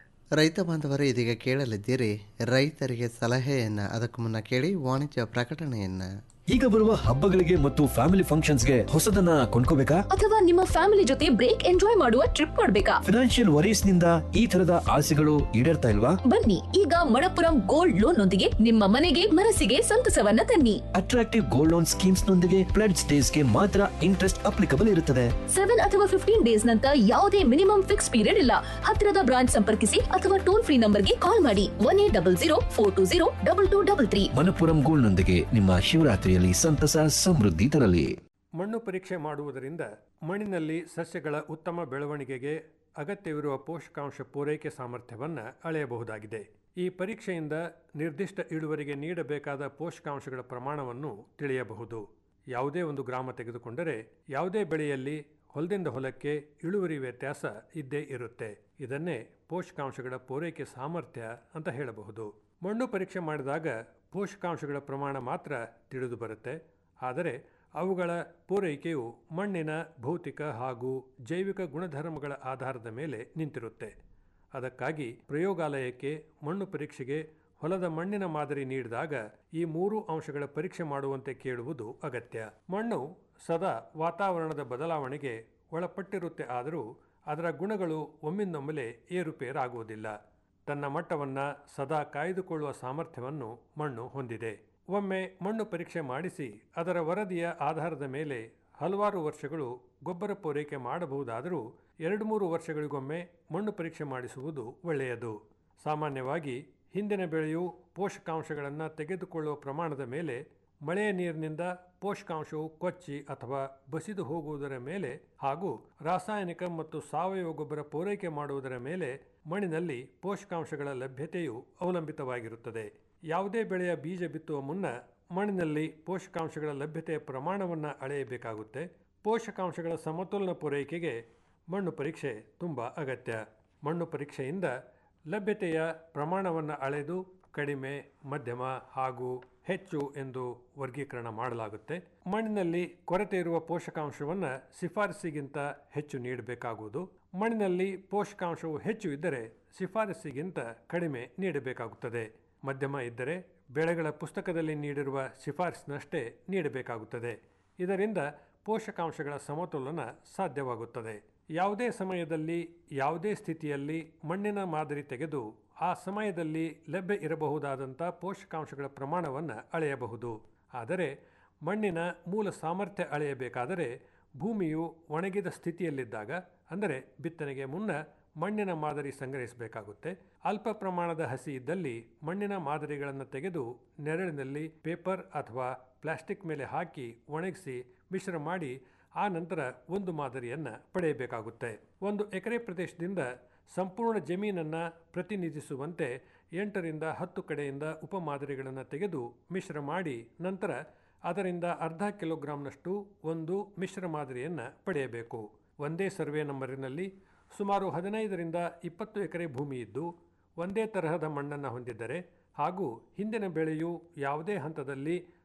ರೈತ ಬಾಂಧವರು ಇದೀಗ ಕೇಳಲಿದ್ದೀರಿ ರೈತರಿಗೆ ಸಲಹೆಯನ್ನು ಅದಕ್ಕೂ ಮುನ್ನ ಕೇಳಿ ವಾಣಿಜ್ಯ ಪ್ರಕಟಣೆಯನ್ನು ಈಗ ಬರುವ ಹಬ್ಬಗಳಿಗೆ ಮತ್ತು ಫ್ಯಾಮಿಲಿ ಫಂಕ್ಷನ್ಸ್ಗೆ ಹೊಸದನ್ನ ಕೊಂಡ್ಕೋಬೇಕಾ ಅಥವಾ ನಿಮ್ಮ ಫ್ಯಾಮಿಲಿ ಜೊತೆ ಬ್ರೇಕ್ ಎಂಜಾಯ್ ಮಾಡುವ ಟ್ರಿಪ್ ಮಾಡ್ಬೇಕಾ ಫಿನಾನ್ಷಿಯಲ್ ವರೀಸ್ ನಿಂದ ಈ ತರದ ಆಸೆಗಳು ಈಡೇರ್ತಾ ಇಲ್ವಾ ಬನ್ನಿ ಈಗ ಮಣಪುರಂ ಗೋಲ್ಡ್ ಲೋನ್ ನೊಂದಿಗೆ ನಿಮ್ಮ ಮನೆಗೆ ಮನಸ್ಸಿಗೆ ಸಂತಸವನ್ನ ತನ್ನಿ ಅಟ್ರಾಕ್ಟಿವ್ ಗೋಲ್ಡ್ ಲೋನ್ ಸ್ಕೀಮ್ಸ್ ನೊಂದಿಗೆ ಪ್ಲೆಡ್ಸ್ ಡೇಸ್ ಗೆ ಮಾತ್ರ ಇಂಟ್ರೆಸ್ಟ್ ಅಪ್ಲಿಕಬಲ್ ಇರುತ್ತದೆ ಸೆವೆನ್ ಅಥವಾ ಫಿಫ್ಟೀನ್ ಡೇಸ್ ನಂತರ ಯಾವುದೇ ಮಿನಿಮಮ್ ಫಿಕ್ಸ್ ಪೀರಿಯಡ್ ಇಲ್ಲ ಹತ್ತಿರದ ಬ್ರಾಂಚ್ ಸಂಪರ್ಕಿಸಿ ಅಥವಾ ಟೋಲ್ ಫ್ರೀ ನಂಬರ್ಗೆ ಕಾಲ್ ಮಾಡಿ one eight double zero four two zero double two double three Manappuram gold ನೊಂದಿಗೆ ನಿಮ್ಮ ಶಿವರಾತ್ರಿಯಲ್ಲಿ ಸಂತಸ ಸಮೃದ್ಧಿ ತರಲಿ ಮಣ್ಣು ಪರೀಕ್ಷೆ ಮಾಡುವುದರಿಂದ ಮಣ್ಣಿನಲ್ಲಿ ಸಸ್ಯಗಳ ಉತ್ತಮ ಬೆಳವಣಿಗೆಗೆ ಅಗತ್ಯವಿರುವ ಪೋಷಕಾಂಶ ಪೂರೈಕೆ ಸಾಮರ್ಥ್ಯವನ್ನು ಅಳೆಯಬಹುದಾಗಿದೆ ಈ ಪರೀಕ್ಷೆಯಿಂದ ನಿರ್ದಿಷ್ಟ ಇಳುವರಿಗೆ ನೀಡಬೇಕಾದ ಪೋಷಕಾಂಶಗಳ ಪ್ರಮಾಣವನ್ನು ತಿಳಿಯಬಹುದು ಯಾವುದೇ ಒಂದು ಗ್ರಾಮ ತೆಗೆದುಕೊಂಡರೆ ಯಾವುದೇ ಬೆಳೆಯಲ್ಲಿ ಹೊಲದಿಂದ ಹೊಲಕ್ಕೆ ಇಳುವರಿ ವ್ಯತ್ಯಾಸ ಇದ್ದೇ ಇರುತ್ತೆ ಇದನ್ನೇ ಪೋಷಕಾಂಶಗಳ ಪೂರೈಕೆ ಸಾಮರ್ಥ್ಯ ಅಂತ ಹೇಳಬಹುದು ಮಣ್ಣು ಪರೀಕ್ಷೆ ಮಾಡಿದಾಗ ಪೋಷಕಾಂಶಗಳ ಪ್ರಮಾಣ ಮಾತ್ರ ತಿಳಿದು ಬರುತ್ತೆ ಆದರೆ ಅವುಗಳ ಪೂರೈಕೆಯು ಮಣ್ಣಿನ ಭೌತಿಕ ಹಾಗೂ ಜೈವಿಕ ಗುಣಧರ್ಮಗಳ ಆಧಾರದ ಮೇಲೆ ನಿಂತಿರುತ್ತೆ ಅದಕ್ಕಾಗಿ ಪ್ರಯೋಗಾಲಯಕ್ಕೆ ಮಣ್ಣು ಪರೀಕ್ಷೆಗೆ ಹೊಲದ ಮಣ್ಣಿನ ಮಾದರಿ ನೀಡಿದಾಗ ಈ ಮೂರು ಅಂಶಗಳ ಪರೀಕ್ಷೆ ಮಾಡುವಂತೆ ಕೇಳುವುದು ಅಗತ್ಯ ಮಣ್ಣು ಸದಾ ವಾತಾವರಣದ ಬದಲಾವಣೆಗೆ ಒಳಪಟ್ಟಿರುತ್ತೆ ಆದರೂ ಅದರ ಗುಣಗಳು ಒಮ್ಮಿಂದೊಮ್ಮೆಲೆ ಏರುಪೇರಾಗುವುದಿಲ್ಲ ತನ್ನ ಮಟ್ಟವನ್ನು ಸದಾ ಕಾಯ್ದುಕೊಳ್ಳುವ ಸಾಮರ್ಥ್ಯವನ್ನು ಮಣ್ಣು ಹೊಂದಿದೆ ಒಮ್ಮೆ ಮಣ್ಣು ಪರೀಕ್ಷೆ ಮಾಡಿಸಿ ಅದರ ವರದಿಯ ಆಧಾರದ ಮೇಲೆ ಹಲವಾರು ವರ್ಷಗಳು ಗೊಬ್ಬರ ಪೂರೈಕೆ ಮಾಡಬಹುದಾದರೂ ಎರಡು ಮೂರು ವರ್ಷಗಳಿಗೊಮ್ಮೆ ಮಣ್ಣು ಪರೀಕ್ಷೆ ಮಾಡಿಸುವುದು ಒಳ್ಳೆಯದು ಸಾಮಾನ್ಯವಾಗಿ ಹಿಂದಿನ ಬೆಳೆಯು ಪೋಷಕಾಂಶಗಳನ್ನು ತೆಗೆದುಕೊಳ್ಳುವ ಪ್ರಮಾಣದ ಮೇಲೆ ಮಳೆಯ ನೀರಿನಿಂದ ಪೋಷಕಾಂಶವು ಕೊಚ್ಚಿ ಅಥವಾ ಬಸಿದು ಹೋಗುವುದರ ಮೇಲೆ ಹಾಗೂ ರಾಸಾಯನಿಕ ಮತ್ತು ಸಾವಯವ ಗೊಬ್ಬರ ಪೂರೈಕೆ ಮಾಡುವುದರ ಮೇಲೆ ಮಣ್ಣಿನಲ್ಲಿ ಪೋಷಕಾಂಶಗಳ ಲಭ್ಯತೆಯು ಅವಲಂಬಿತವಾಗಿರುತ್ತದೆ ಯಾವುದೇ ಬೆಳೆಯ ಬೀಜ ಬಿತ್ತುವ ಮುನ್ನ ಮಣ್ಣಿನಲ್ಲಿ ಪೋಷಕಾಂಶಗಳ ಲಭ್ಯತೆಯ ಪ್ರಮಾಣವನ್ನು ಅಳೆಯಬೇಕಾಗುತ್ತೆ ಪೋಷಕಾಂಶಗಳ ಸಮತೋಲನ ಪೂರೈಕೆಗೆ ಮಣ್ಣು ಪರೀಕ್ಷೆ ತುಂಬ ಅಗತ್ಯ ಮಣ್ಣು ಪರೀಕ್ಷೆಯಿಂದ ಲಭ್ಯತೆಯ ಪ್ರಮಾಣವನ್ನು ಅಳೆದು ಕಡಿಮೆ ಮಧ್ಯಮ ಹಾಗೂ ಹೆಚ್ಚು ಎಂದು ವರ್ಗೀಕರಣ ಮಾಡಲಾಗುತ್ತೆ ಮಣ್ಣಿನಲ್ಲಿ ಕೊರತೆ ಇರುವ ಪೋಷಕಾಂಶವನ್ನು ಶಿಫಾರಸಿಗಿಂತ ಹೆಚ್ಚು ನೀಡಬೇಕಾಗುವುದು ಮಣ್ಣಿನಲ್ಲಿ ಪೋಷಕಾಂಶವು ಹೆಚ್ಚು ಇದ್ದರೆ ಶಿಫಾರಸಿಗಿಂತ ಕಡಿಮೆ ನೀಡಬೇಕಾಗುತ್ತದೆ ಮಧ್ಯಮ ಇದ್ದರೆ ಬೆಳೆಗಳ ಪುಸ್ತಕದಲ್ಲಿ ನೀಡಿರುವ ಶಿಫಾರಸಿನಷ್ಟೇ ನೀಡಬೇಕಾಗುತ್ತದೆ ಇದರಿಂದ ಪೋಷಕಾಂಶಗಳ ಸಮತೋಲನ ಸಾಧ್ಯವಾಗುತ್ತದೆ ಯಾವುದೇ ಸಮಯದಲ್ಲಿ ಯಾವುದೇ ಸ್ಥಿತಿಯಲ್ಲಿ ಮಣ್ಣಿನ ಮಾದರಿ ತೆಗೆದು ಆ ಸಮಯದಲ್ಲಿ ಲಭ್ಯ ಇರಬಹುದಾದಂಥ ಪೋಷಕಾಂಶಗಳ ಪ್ರಮಾಣವನ್ನು ಅಳೆಯಬಹುದು ಆದರೆ ಮಣ್ಣಿನ ಮೂಲ ಸಾಮರ್ಥ್ಯ ಅಳೆಯಬೇಕಾದರೆ ಭೂಮಿಯು ಒಣಗಿದ ಸ್ಥಿತಿಯಲ್ಲಿದ್ದಾಗ ಅಂದರೆ ಬಿತ್ತನೆಗೆ ಮುನ್ನ ಮಣ್ಣಿನ ಮಾದರಿ ಸಂಗ್ರಹಿಸಬೇಕಾಗುತ್ತೆ ಅಲ್ಪ ಪ್ರಮಾಣದ ಹಸಿ ಇದ್ದಲ್ಲಿ ಮಣ್ಣಿನ ಮಾದರಿಗಳನ್ನು ತೆಗೆದು ನೆರಳಿನಲ್ಲಿ ಪೇಪರ್ ಅಥವಾ ಪ್ಲಾಸ್ಟಿಕ್ ಮೇಲೆ ಹಾಕಿ ಒಣಗಿಸಿ ಮಿಶ್ರ ಮಾಡಿ ಆ ನಂತರ ಒಂದು ಮಾದರಿಯನ್ನು ಪಡೆಯಬೇಕಾಗುತ್ತೆ ಒಂದು ಎಕರೆ ಪ್ರದೇಶದಿಂದ ಸಂಪೂರ್ಣ ಜಮೀನನ್ನು ಪ್ರತಿನಿಧಿಸುವಂತೆ ಎಂಟರಿಂದ ಹತ್ತು ಕಡೆಯಿಂದ ಉಪಮಾದರಿಗಳನ್ನು ತೆಗೆದು ಮಿಶ್ರ ಮಾಡಿ ನಂತರ ಅದರಿಂದ ಅರ್ಧ ಕಿಲೋಗ್ರಾಂನಷ್ಟು ಒಂದು ಮಿಶ್ರ ಮಾದರಿಯನ್ನು ಪಡೆಯಬೇಕು ಒಂದೇ ಸರ್ವೆ ನಂಬರಿನಲ್ಲಿ ಸುಮಾರು ಹದಿನೈದರಿಂದ ಇಪ್ಪತ್ತು ಎಕರೆ ಭೂಮಿ ಇದ್ದು ಒಂದೇ ತರಹದ ಮಣ್ಣನ್ನು ಹೊಂದಿದ್ದರೆ ಹಾಗೂ ಹಿಂದಿನ ಬೆಳೆಯು ಯಾವುದೇ ಹಂತದಲ್ಲಿ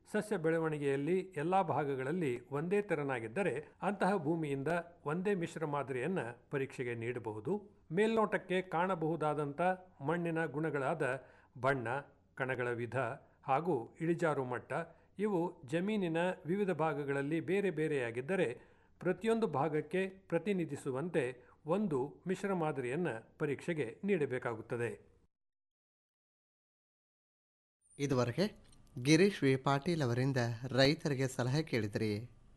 ಸಸ್ಯ ಬೆಳವಣಿಗೆಯಲ್ಲಿ ಎಲ್ಲ ಭಾಗಗಳಲ್ಲಿ ಒಂದೇ ತೆರನಾಗಿದ್ದರೆ ಅಂತಹ ಭೂಮಿಯಿಂದ ಒಂದೇ ಮಿಶ್ರ ಮಾದರಿಯನ್ನು ಪರೀಕ್ಷೆಗೆ ನೀಡಬಹುದು ಮೇಲ್ನೋಟಕ್ಕೆ ಕಾಣಬಹುದಾದಂಥ ಮಣ್ಣಿನ ಗುಣಗಳಾದ ಬಣ್ಣ ಕಣಗಳ ವಿಧ ಹಾಗೂ ಇಳಿಜಾರು ಮಟ್ಟ ಇವು ಜಮೀನಿನ ವಿವಿಧ ಭಾಗಗಳಲ್ಲಿ ಬೇರೆ ಬೇರೆಯಾಗಿದ್ದರೆ ಪ್ರತಿಯೊಂದು ಭಾಗಕ್ಕೆ ಪ್ರತಿನಿಧಿಸುವಂತೆ ಒಂದು ಮಿಶ್ರ ಮಾದರಿಯನ್ನು ಪರೀಕ್ಷೆಗೆ ನೀಡಬೇಕಾಗುತ್ತದೆ ಇದುವರೆಗೆ ಗಿರೀಶ್ ವಿ ಪಾಟೀಲ್ ಅವರಿಂದ ರೈತರಿಗೆ ಸಲಹೆ ಕೇಳಿದ್ರಿ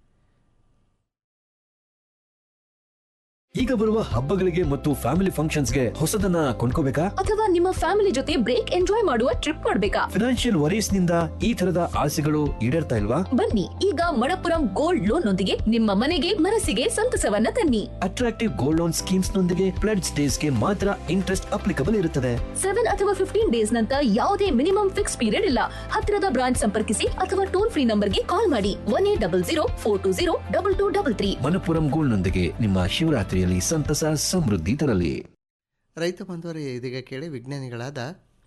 ಈಗ ಬರುವ ಹಬ್ಬಗಳಿಗೆ ಮತ್ತು ಫ್ಯಾಮಿಲಿ ಫಂಕ್ಷನ್ಸ್ಗೆ ಹೊಸದನ್ನ ಕೊಂಡ್ಕೋಬೇಕಾ ಅಥವಾ ನಿಮ್ಮ ಫ್ಯಾಮಿಲಿ ಜೊತೆ ಬ್ರೇಕ್ ಎಂಜಾಯ್ ಮಾಡುವ ಟ್ರಿಪ್ ಮಾಡ್ಬೇಕಾ ಫಿನಾನ್ಷಿಯಲ್ ವರೀಸ್ ನಿಂದ ಈ ತರದ ಆಸೆಗಳು ಈಡೇರ್ತಾ ಇಲ್ವಾ ಬನ್ನಿ ಈಗ ಮಣಪುರಂ ಗೋಲ್ಡ್ ಲೋನ್ ನೊಂದಿಗೆ ನಿಮ್ಮ ಮನೆಗೆ ಮನಸ್ಸಿಗೆ ಸಂತಸವನ್ನ ತನ್ನಿ ಅಟ್ರಾಕ್ಟಿವ್ ಗೋಲ್ಡ್ ಲೋನ್ ಸ್ಕೀಮ್ಸ್ ನೊಂದಿಗೆ ಪ್ಲೆಡ್ಸ್ ಡೇಸ್ ಗೆ ಮಾತ್ರ ಇಂಟ್ರೆಸ್ಟ್ ಅಪ್ಲಿಕಬಲ್ ಇರುತ್ತದೆ ಸೆವೆನ್ ಅಥವಾ ಫಿಫ್ಟೀನ್ ಡೇಸ್ ನಂತರ ಯಾವುದೇ ಮಿನಿಮಮ್ ಫಿಕ್ಸ್ ಪೀರಿಯಡ್ ಇಲ್ಲ ಹತ್ತಿರದ ಬ್ರಾಂಚ್ ಸಂಪರ್ಕಿಸಿ ಅಥವಾ ಟೋಲ್ ಫ್ರೀ ನಂಬರ್ಗೆ ಕಾಲ್ ಮಾಡಿ one eight double zero four two zero double two double three Manappuram gold ನೊಂದಿಗೆ ನಿಮ್ಮ ಶಿವರಾತ್ರಿಯಲ್ಲಿ ಸಂತಸ ಸಮೃದ್ಧಿ ತರಲಿ ರೈತ ಬಂಧುವರೇ ಇದೀಗ ಕೇಳಿ ವಿಜ್ಞಾನಿಗಳಾದ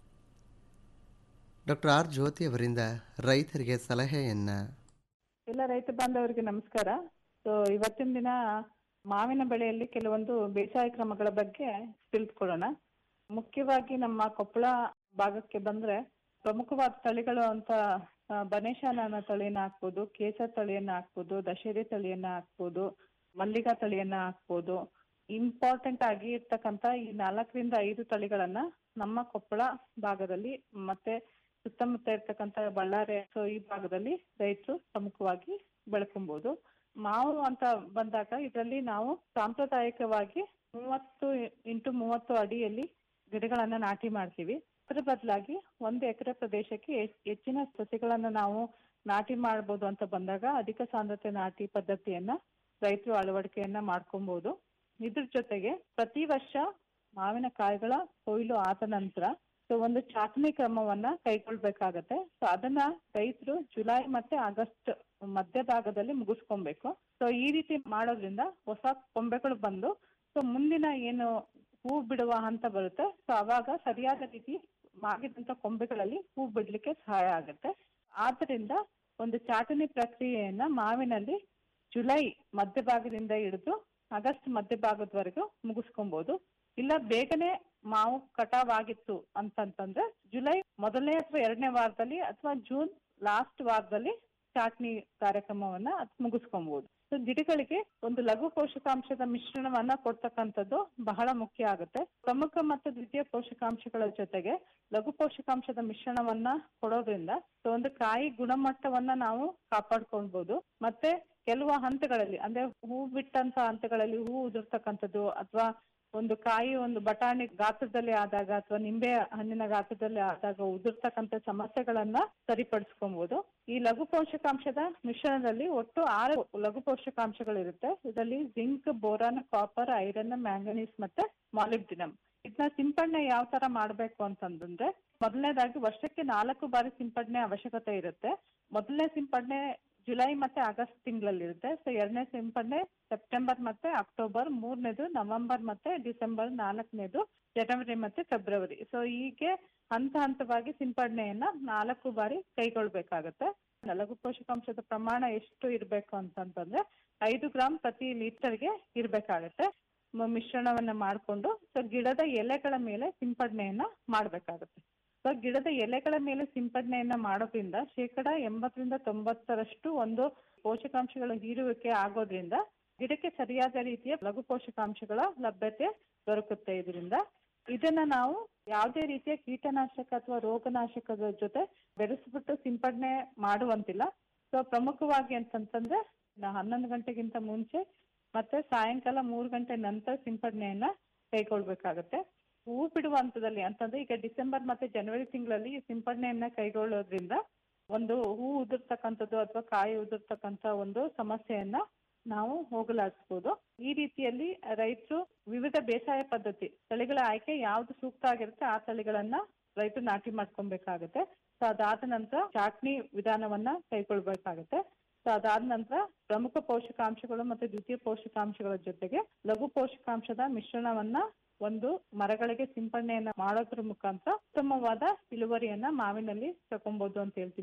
ಡಾಕ್ಟರ್ ಆರ್ ಜ್ಯೋತಿ ಅವರಿಂದ ರೈತರಿಗೆ ಸಲಹೆಯನ್ನ ಎಲ್ಲ ರೈತ ಬಾಂಧವರಿಗೆ ನಮಸ್ಕಾರ ಸೊ ಇವತ್ತಿನ ದಿನ ಮಾವಿನ ಬೆಳೆಯಲ್ಲಿ ಕೆಲವೊಂದು ಬೇಸಾಯ ಕ್ರಮಗಳ ಬಗ್ಗೆ ತಿಳಿದುಕೊಳ್ಳೋಣ ಮುಖ್ಯವಾಗಿ ನಮ್ಮ ಕೊಪ್ಪಳ ಭಾಗಕ್ಕೆ ಬಂದ್ರೆ ಪ್ರಮುಖವಾದ ತಳಿಗಳು ಅಂತ ಆ, ಬನೇಶಾನ ಅನ್ನೋ ತಳಿಯನ್ನ ಹಾಕ್ಬೋದು ಕೇಸರ್ ತಳಿಯನ್ನ ಹಾಕ್ಬೋದು ದಶೇರಿ ತಳಿಯನ್ನ ಹಾಕ್ಬೋದು ಮಲ್ಲಿಗಾ ತಳಿಯನ್ನ ಹಾಕ್ಬೋದು ಇಂಪಾರ್ಟೆಂಟ್ ಆಗಿ ಇರ್ತಕ್ಕಂತ ಈ ನಾಲ್ಕರಿಂದ ಐದು ತಳಿಗಳನ್ನ ನಮ್ಮ ಕೊಪ್ಪಳ ಭಾಗದಲ್ಲಿ ಮತ್ತೆ ಸುತ್ತಮುತ್ತ ಇರ್ತಕ್ಕಂತ ಬಳ್ಳಾರಿ ಸೊ ಈ ಭಾಗದಲ್ಲಿ ರೈತರು ಪ್ರಮುಖವಾಗಿ ಬೆಳ್ಕೊಬಹುದು ಮಾವು ಅಂತ ಬಂದಾಗ ಇದರಲ್ಲಿ ನಾವು ಸಾಂಪ್ರದಾಯಿಕವಾಗಿ ಮೂವತ್ತು ಇಂಟು ಮೂವತ್ತು ಅಡಿಯಲ್ಲಿ ಗಿಡಗಳನ್ನ ನಾಟಿ ಮಾಡ್ತೀವಿ ಅದರ ಬದಲಾಗಿ ಒಂದು ಎಕರೆ ಪ್ರದೇಶಕ್ಕೆ ಹೆಚ್- ಹೆಚ್ಚಿನ ಸಸಿಗಳನ್ನ ನಾವು ನಾಟಿ ಮಾಡ್ಬೋದು ಅಂತ ಬಂದಾಗ ಅಧಿಕ ಸಾಂದ್ರತೆ ನಾಟಿ ಪದ್ಧತಿಯನ್ನ ರೈತರು ಅಳವಡಿಕೆಯನ್ನ ಮಾಡ್ಕೊಬಹುದು ಇದ್ರ ಜೊತೆಗೆ ಪ್ರತಿ ವರ್ಷ ಮಾವಿನ ಕಾಯಿಗಳ ಕೊಯ್ಲು ಆದ ನಂತರ ಸೊ ಒಂದು ಚಾಚಣಿ ಕ್ರಮವನ್ನ ಕೈಗೊಳ್ಬೇಕಾಗತ್ತೆ ಸೊ ಅದನ್ನ ರೈತರು ಜುಲೈ ಮತ್ತೆ ಆಗಸ್ಟ್ ಮಧ್ಯಭಾಗದಲ್ಲಿ ಮುಗಿಸ್ಕೊಬೇಕು ಸೊ ಈ ರೀತಿ ಮಾಡೋದ್ರಿಂದ ಹೊಸ ಕೊಂಬೆಗಳು ಬಂದು ಸೊ ಮುಂದಿನ ಏನು ಹೂ ಬಿಡುವ ಹಂತ ಬರುತ್ತೆ ಸೊ ಅವಾಗ ಸರಿಯಾದ ರೀತಿ ಮಾಗಿದಂತ ಕೊಂಬೆಗಳಲ್ಲಿ ಹೂ ಬಿಡ್ಲಿಕ್ಕೆ ಸಹಾಯ ಆಗುತ್ತೆ ಆದ್ರಿಂದ ಒಂದು ಚಾಟಣಿ ಪ್ರಕ್ರಿಯೆಯನ್ನ ಮಾವಿನಲ್ಲಿ ಜುಲೈ ಮಧ್ಯಭಾಗದಿಂದ ಹಿಡಿದು ಆಗಸ್ಟ್ ಮಧ್ಯಭಾಗದವರೆಗೂ ಮುಗಿಸ್ಕೊಬಹುದು ಇಲ್ಲ ಬೇಗನೆ ಮಾವು ಕಟಾವ್ ಆಗಿತ್ತು ಅಂತಂತಂದ್ರೆ ಜುಲೈ ಮೊದಲನೇ ಅಥವಾ ಎರಡನೇ ವಾರದಲ್ಲಿ ಅಥವಾ ಜೂನ್ ಲಾಸ್ಟ್ ವಾರದಲ್ಲಿ ಚಾಟ್ನಿ ಕಾರ್ಯಕ್ರಮವನ್ನ ಅದ್ ಮುಗಿಸ್ಕೊಬಹುದು ಸೊ ಗಿಡಗಳಿಗೆ ಒಂದು ಲಘು ಪೋಷಕಾಂಶದ ಮಿಶ್ರಣವನ್ನ ಕೊಡ್ತಕ್ಕಂಥದ್ದು ಬಹಳ ಮುಖ್ಯ ಆಗುತ್ತೆ ಪ್ರಮುಖ ಮತ್ತು ದ್ವಿತೀಯ ಪೋಷಕಾಂಶಗಳ ಜೊತೆಗೆ ಲಘು ಪೋಷಕಾಂಶದ ಮಿಶ್ರಣವನ್ನ ಕೊಡೋದ್ರಿಂದ ಸೊ ಒಂದು ಕಾಯಿ ಗುಣಮಟ್ಟವನ್ನ ನಾವು ಕಾಪಾಡ್ಕೊಳ್ಬಹುದು ಮತ್ತೆ ಕೆಲವು ಹಂತಗಳಲ್ಲಿ ಅಂದ್ರೆ ಹೂ ಬಿಟ್ಟಂತ ಹಂತಗಳಲ್ಲಿ ಹೂ ಉದುರ್ತಕ್ಕಂಥದ್ದು ಅಥವಾ ಒಂದು ಕಾಯಿ ಒಂದು ಬಟಾಣಿ ಗಾತ್ರದಲ್ಲಿ ಆದಾಗ ಅಥವಾ ನಿಂಬೆ ಹಣ್ಣಿನ ಗಾತ್ರದಲ್ಲಿ ಆದಾಗ ಉದುರ್ತಕ್ಕಂಥ ಸಮಸ್ಯೆಗಳನ್ನ ಸರಿಪಡಿಸ್ಕೊಬಹುದು ಈ ಲಘು ಪೋಷಕಾಂಶದ ಮಿಶ್ರಣದಲ್ಲಿ ಒಟ್ಟು ಆರು ಲಘು ಪೋಷಕಾಂಶಗಳಿರುತ್ತೆ ಇದರಲ್ಲಿ zinc boron copper iron manganese ಮತ್ತೆ ಮಾಲಿಬ್ಡಿನಮ್ ಇದನ್ನ ಸಿಂಪಡಣೆ ಯಾವ ತರ ಮಾಡ್ಬೇಕು ಅಂತಂದ್ರೆ ಮೊದಲನೇದಾಗಿ ವರ್ಷಕ್ಕೆ ನಾಲ್ಕು ಬಾರಿ ಸಿಂಪಡಣೆ ಅವಶ್ಯಕತೆ ಇರುತ್ತೆ ಮೊದಲನೇ ಸಿಂಪಡಣೆ ಜುಲೈ ಮತ್ತೆ ಆಗಸ್ಟ್ ತಿಂಗಳಲ್ಲಿ ಇರುತ್ತೆ ಸೊ ಎರಡನೇ ಸಿಂಪಡಣೆ ಸೆಪ್ಟೆಂಬರ್ ಮತ್ತೆ ಅಕ್ಟೋಬರ್ ಮೂರನೇದು ನವೆಂಬರ್ ಮತ್ತೆ ಡಿಸೆಂಬರ್ ನಾಲ್ಕನೇದು ಜನವರಿ ಮತ್ತೆ ಫೆಬ್ರವರಿ ಸೊ ಹೀಗೆ ಹಂತ ಹಂತವಾಗಿ ಸಿಂಪಡಣೆಯನ್ನ ನಾಲ್ಕು ಬಾರಿ ಕೈಗೊಳ್ಬೇಕಾಗತ್ತೆ ಲಘು ಪೋಷಕಾಂಶದ ಪ್ರಮಾಣ ಎಷ್ಟು ಇರಬೇಕು ಅಂತಂತಂದ್ರೆ ಐದು ಗ್ರಾಂ ಪ್ರತಿ ಲೀಟರ್ಗೆ ಇರ್ಬೇಕಾಗತ್ತೆ ಮ- ಮಿಶ್ರಣವನ್ನ ಮಾಡ್ಕೊಂಡು ಸೊ ಗಿಡದ ಎಲೆಗಳ ಮೇಲೆ ಸಿಂಪಡಣೆಯನ್ನ ಮಾಡ್ಬೇಕಾಗತ್ತೆ ಸೊ ಗಿಡದ ಎಲೆಗಳ ಮೇಲೆ ಸಿಂಪಡಣೆಯನ್ನ ಮಾಡೋದ್ರಿಂದ ಶೇಕಡ ಎಂಬತ್ತರಿಂದ ತೊಂಬತ್ತರಷ್ಟು ಒಂದು ಪೋಷಕಾಂಶಗಳ ಹೀರುವಿಕೆ ಆಗೋದ್ರಿಂದ ಗಿಡಕ್ಕೆ ಸರಿಯಾದ ರೀತಿಯ ಲಘು ಪೋಷಕಾಂಶಗಳ ಲಭ್ಯತೆ ದೊರಕುತ್ತೆ ಇದರಿಂದ ಇದನ್ನ ನಾವು ಯಾವುದೇ ರೀತಿಯ ಕೀಟನಾಶಕ ಅಥವಾ ರೋಗನಾಶಕದ ಜೊತೆ ಬೆರೆಸ್ಬಿಟ್ಟು ಸಿಂಪಡಣೆ ಮಾಡುವಂತಿಲ್ಲ ಸೊ ಪ್ರಮುಖವಾಗಿ ಅಂತಂತಂದ್ರೆ ನಾ- ಹನ್ನೊಂದು ಗಂಟೆಗಿಂತ ಮುಂಚೆ ಮತ್ತೆ ಸಾಯಂಕಾಲ ಮೂರು ಗಂಟೆ ನಂತರ ಸಿಂಪಡಣೆಯನ್ನ ಕೈಗೊಳ್ಬೇಕಾಗತ್ತೆ ಹೂ ಬಿಡುವ ಹಂತದಲ್ಲಿ ಅಂತಂದ್ರೆ ಈಗ ಡಿಸೆಂಬರ್ ಮತ್ತೆ ಜನವರಿ ತಿಂಗಳಲ್ಲಿ ಈ ಸಿಂಪಡಣೆಯನ್ನ ಕೈಗೊಳ್ಳೋದ್ರಿಂದ ಒಂದು ಹೂ ಉದುರ್ತಕ್ಕಂಥದ್ದು ಅಥವಾ ಕಾಯಿ ಉದುರ್ತಕ್ಕಂಥ ಒಂದು ಸಮಸ್ಯೆಯನ್ನ ನಾವು ಹೋಗಲಾಡಿಸ್ಬೋದು ಈ ರೀತಿಯಲ್ಲಿ ರೈತರು ವಿವಿಧ ಬೇಸಾಯ ಪದ್ಧತಿ ತಳಿಗಳ ಆಯ್ಕೆ ಯಾವ್ದು ಸೂಕ್ತ ಆಗಿರುತ್ತೆ ಆ ತಳಿಗಳನ್ನ ರೈತರು ನಾಟಿ ಮಾಡ್ಕೊಬೇಕಾಗತ್ತೆ ಸೊ ಅದಾದ ನಂತರ ಚಾಟ್ನಿ ವಿಧಾನವನ್ನ ಕೈಗೊಳ್ಬೇಕಾಗತ್ತೆ ಸೊ ಅದಾದ ನಂತರ ಪ್ರಮುಖ ಪೋಷಕಾಂಶಗಳು ಮತ್ತು ದ್ವಿತೀಯ ಪೋಷಕಾಂಶಗಳ ಜೊತೆಗೆ ಲಘು ಪೋಷಕಾಂಶದ ಮಿಶ್ರಣವನ್ನ ಒಂದು ಮರಗಳಿಗೆ ಸಿಂಪಡಣೆಯನ್ನ ಮಾಡೋದ್ರ ಮುಖಾಂತರ ಉತ್ತಮವಾದ ಇಳುವರಿಯನ್ನ ಮಾವಿನಲ್ಲಿ ತಗೊಬಹುದು ಅಂತ ಹೇಳ್ತೀನಿ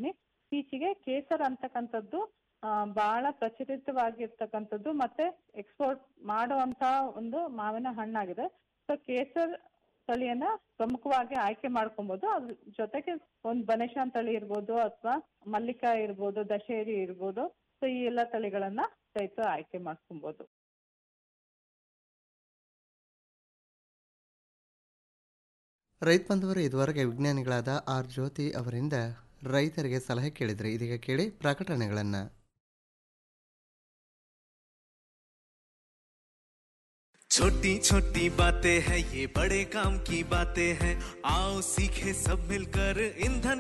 ಇತ್ತೀಚೆಗೆ ಕೇಸರ್ ಅಂತಕ್ಕಂಥದ್ದು ಆ, ಬಹಳ ಪ್ರಚಲಿತವಾಗಿರ್ತಕ್ಕಂಥದ್ದು ಮತ್ತೆ ಎಕ್ಸ್ಪೋರ್ಟ್ ಮಾಡುವಂತ ಒಂದು ಮಾವಿನ ಹಣ್ಣಾಗಿದೆ ಸೊ ಕೇಸರ್ ತಳಿಯನ್ನ ಪ್ರಮುಖವಾಗಿ ಆಯ್ಕೆ ಮಾಡ್ಕೊಬಹುದು ಅದ್ರ ಜೊತೆಗೆ ಒಂದು ಬನೇಶಾನ್ ತಳಿ ಇರ್ಬೋದು ಅಥವಾ ಮಲ್ಲಿಕಾ ಇರ್ಬೋದು ದಶೇರಿ ಇರ್ಬೋದು ಸೊ ಈ ಎಲ್ಲ ತಳಿಗಳನ್ನ ರೈತರು ಆಯ್ಕೆ ಮಾಡ್ಕೊಬಹುದು ರೈತ ಬಂಧುವರು ಇದುವರೆಗೆ ವಿಜ್ಞಾನಿಗಳಾದ ಆರ್ ಜ್ಯೋತಿ ಅವರಿಂದ ರೈತರಿಗೆ ಸಲಹೆ ಕೇಳಿದರೆ ಇದೀಗ ಕೇಳಿ ಪ್ರಕಟಣೆಗಳನ್ನು छोटी छोटी बातें हैं ये बड़े काम की बातें हैं आओ सीखे सब मिलकर ईंधन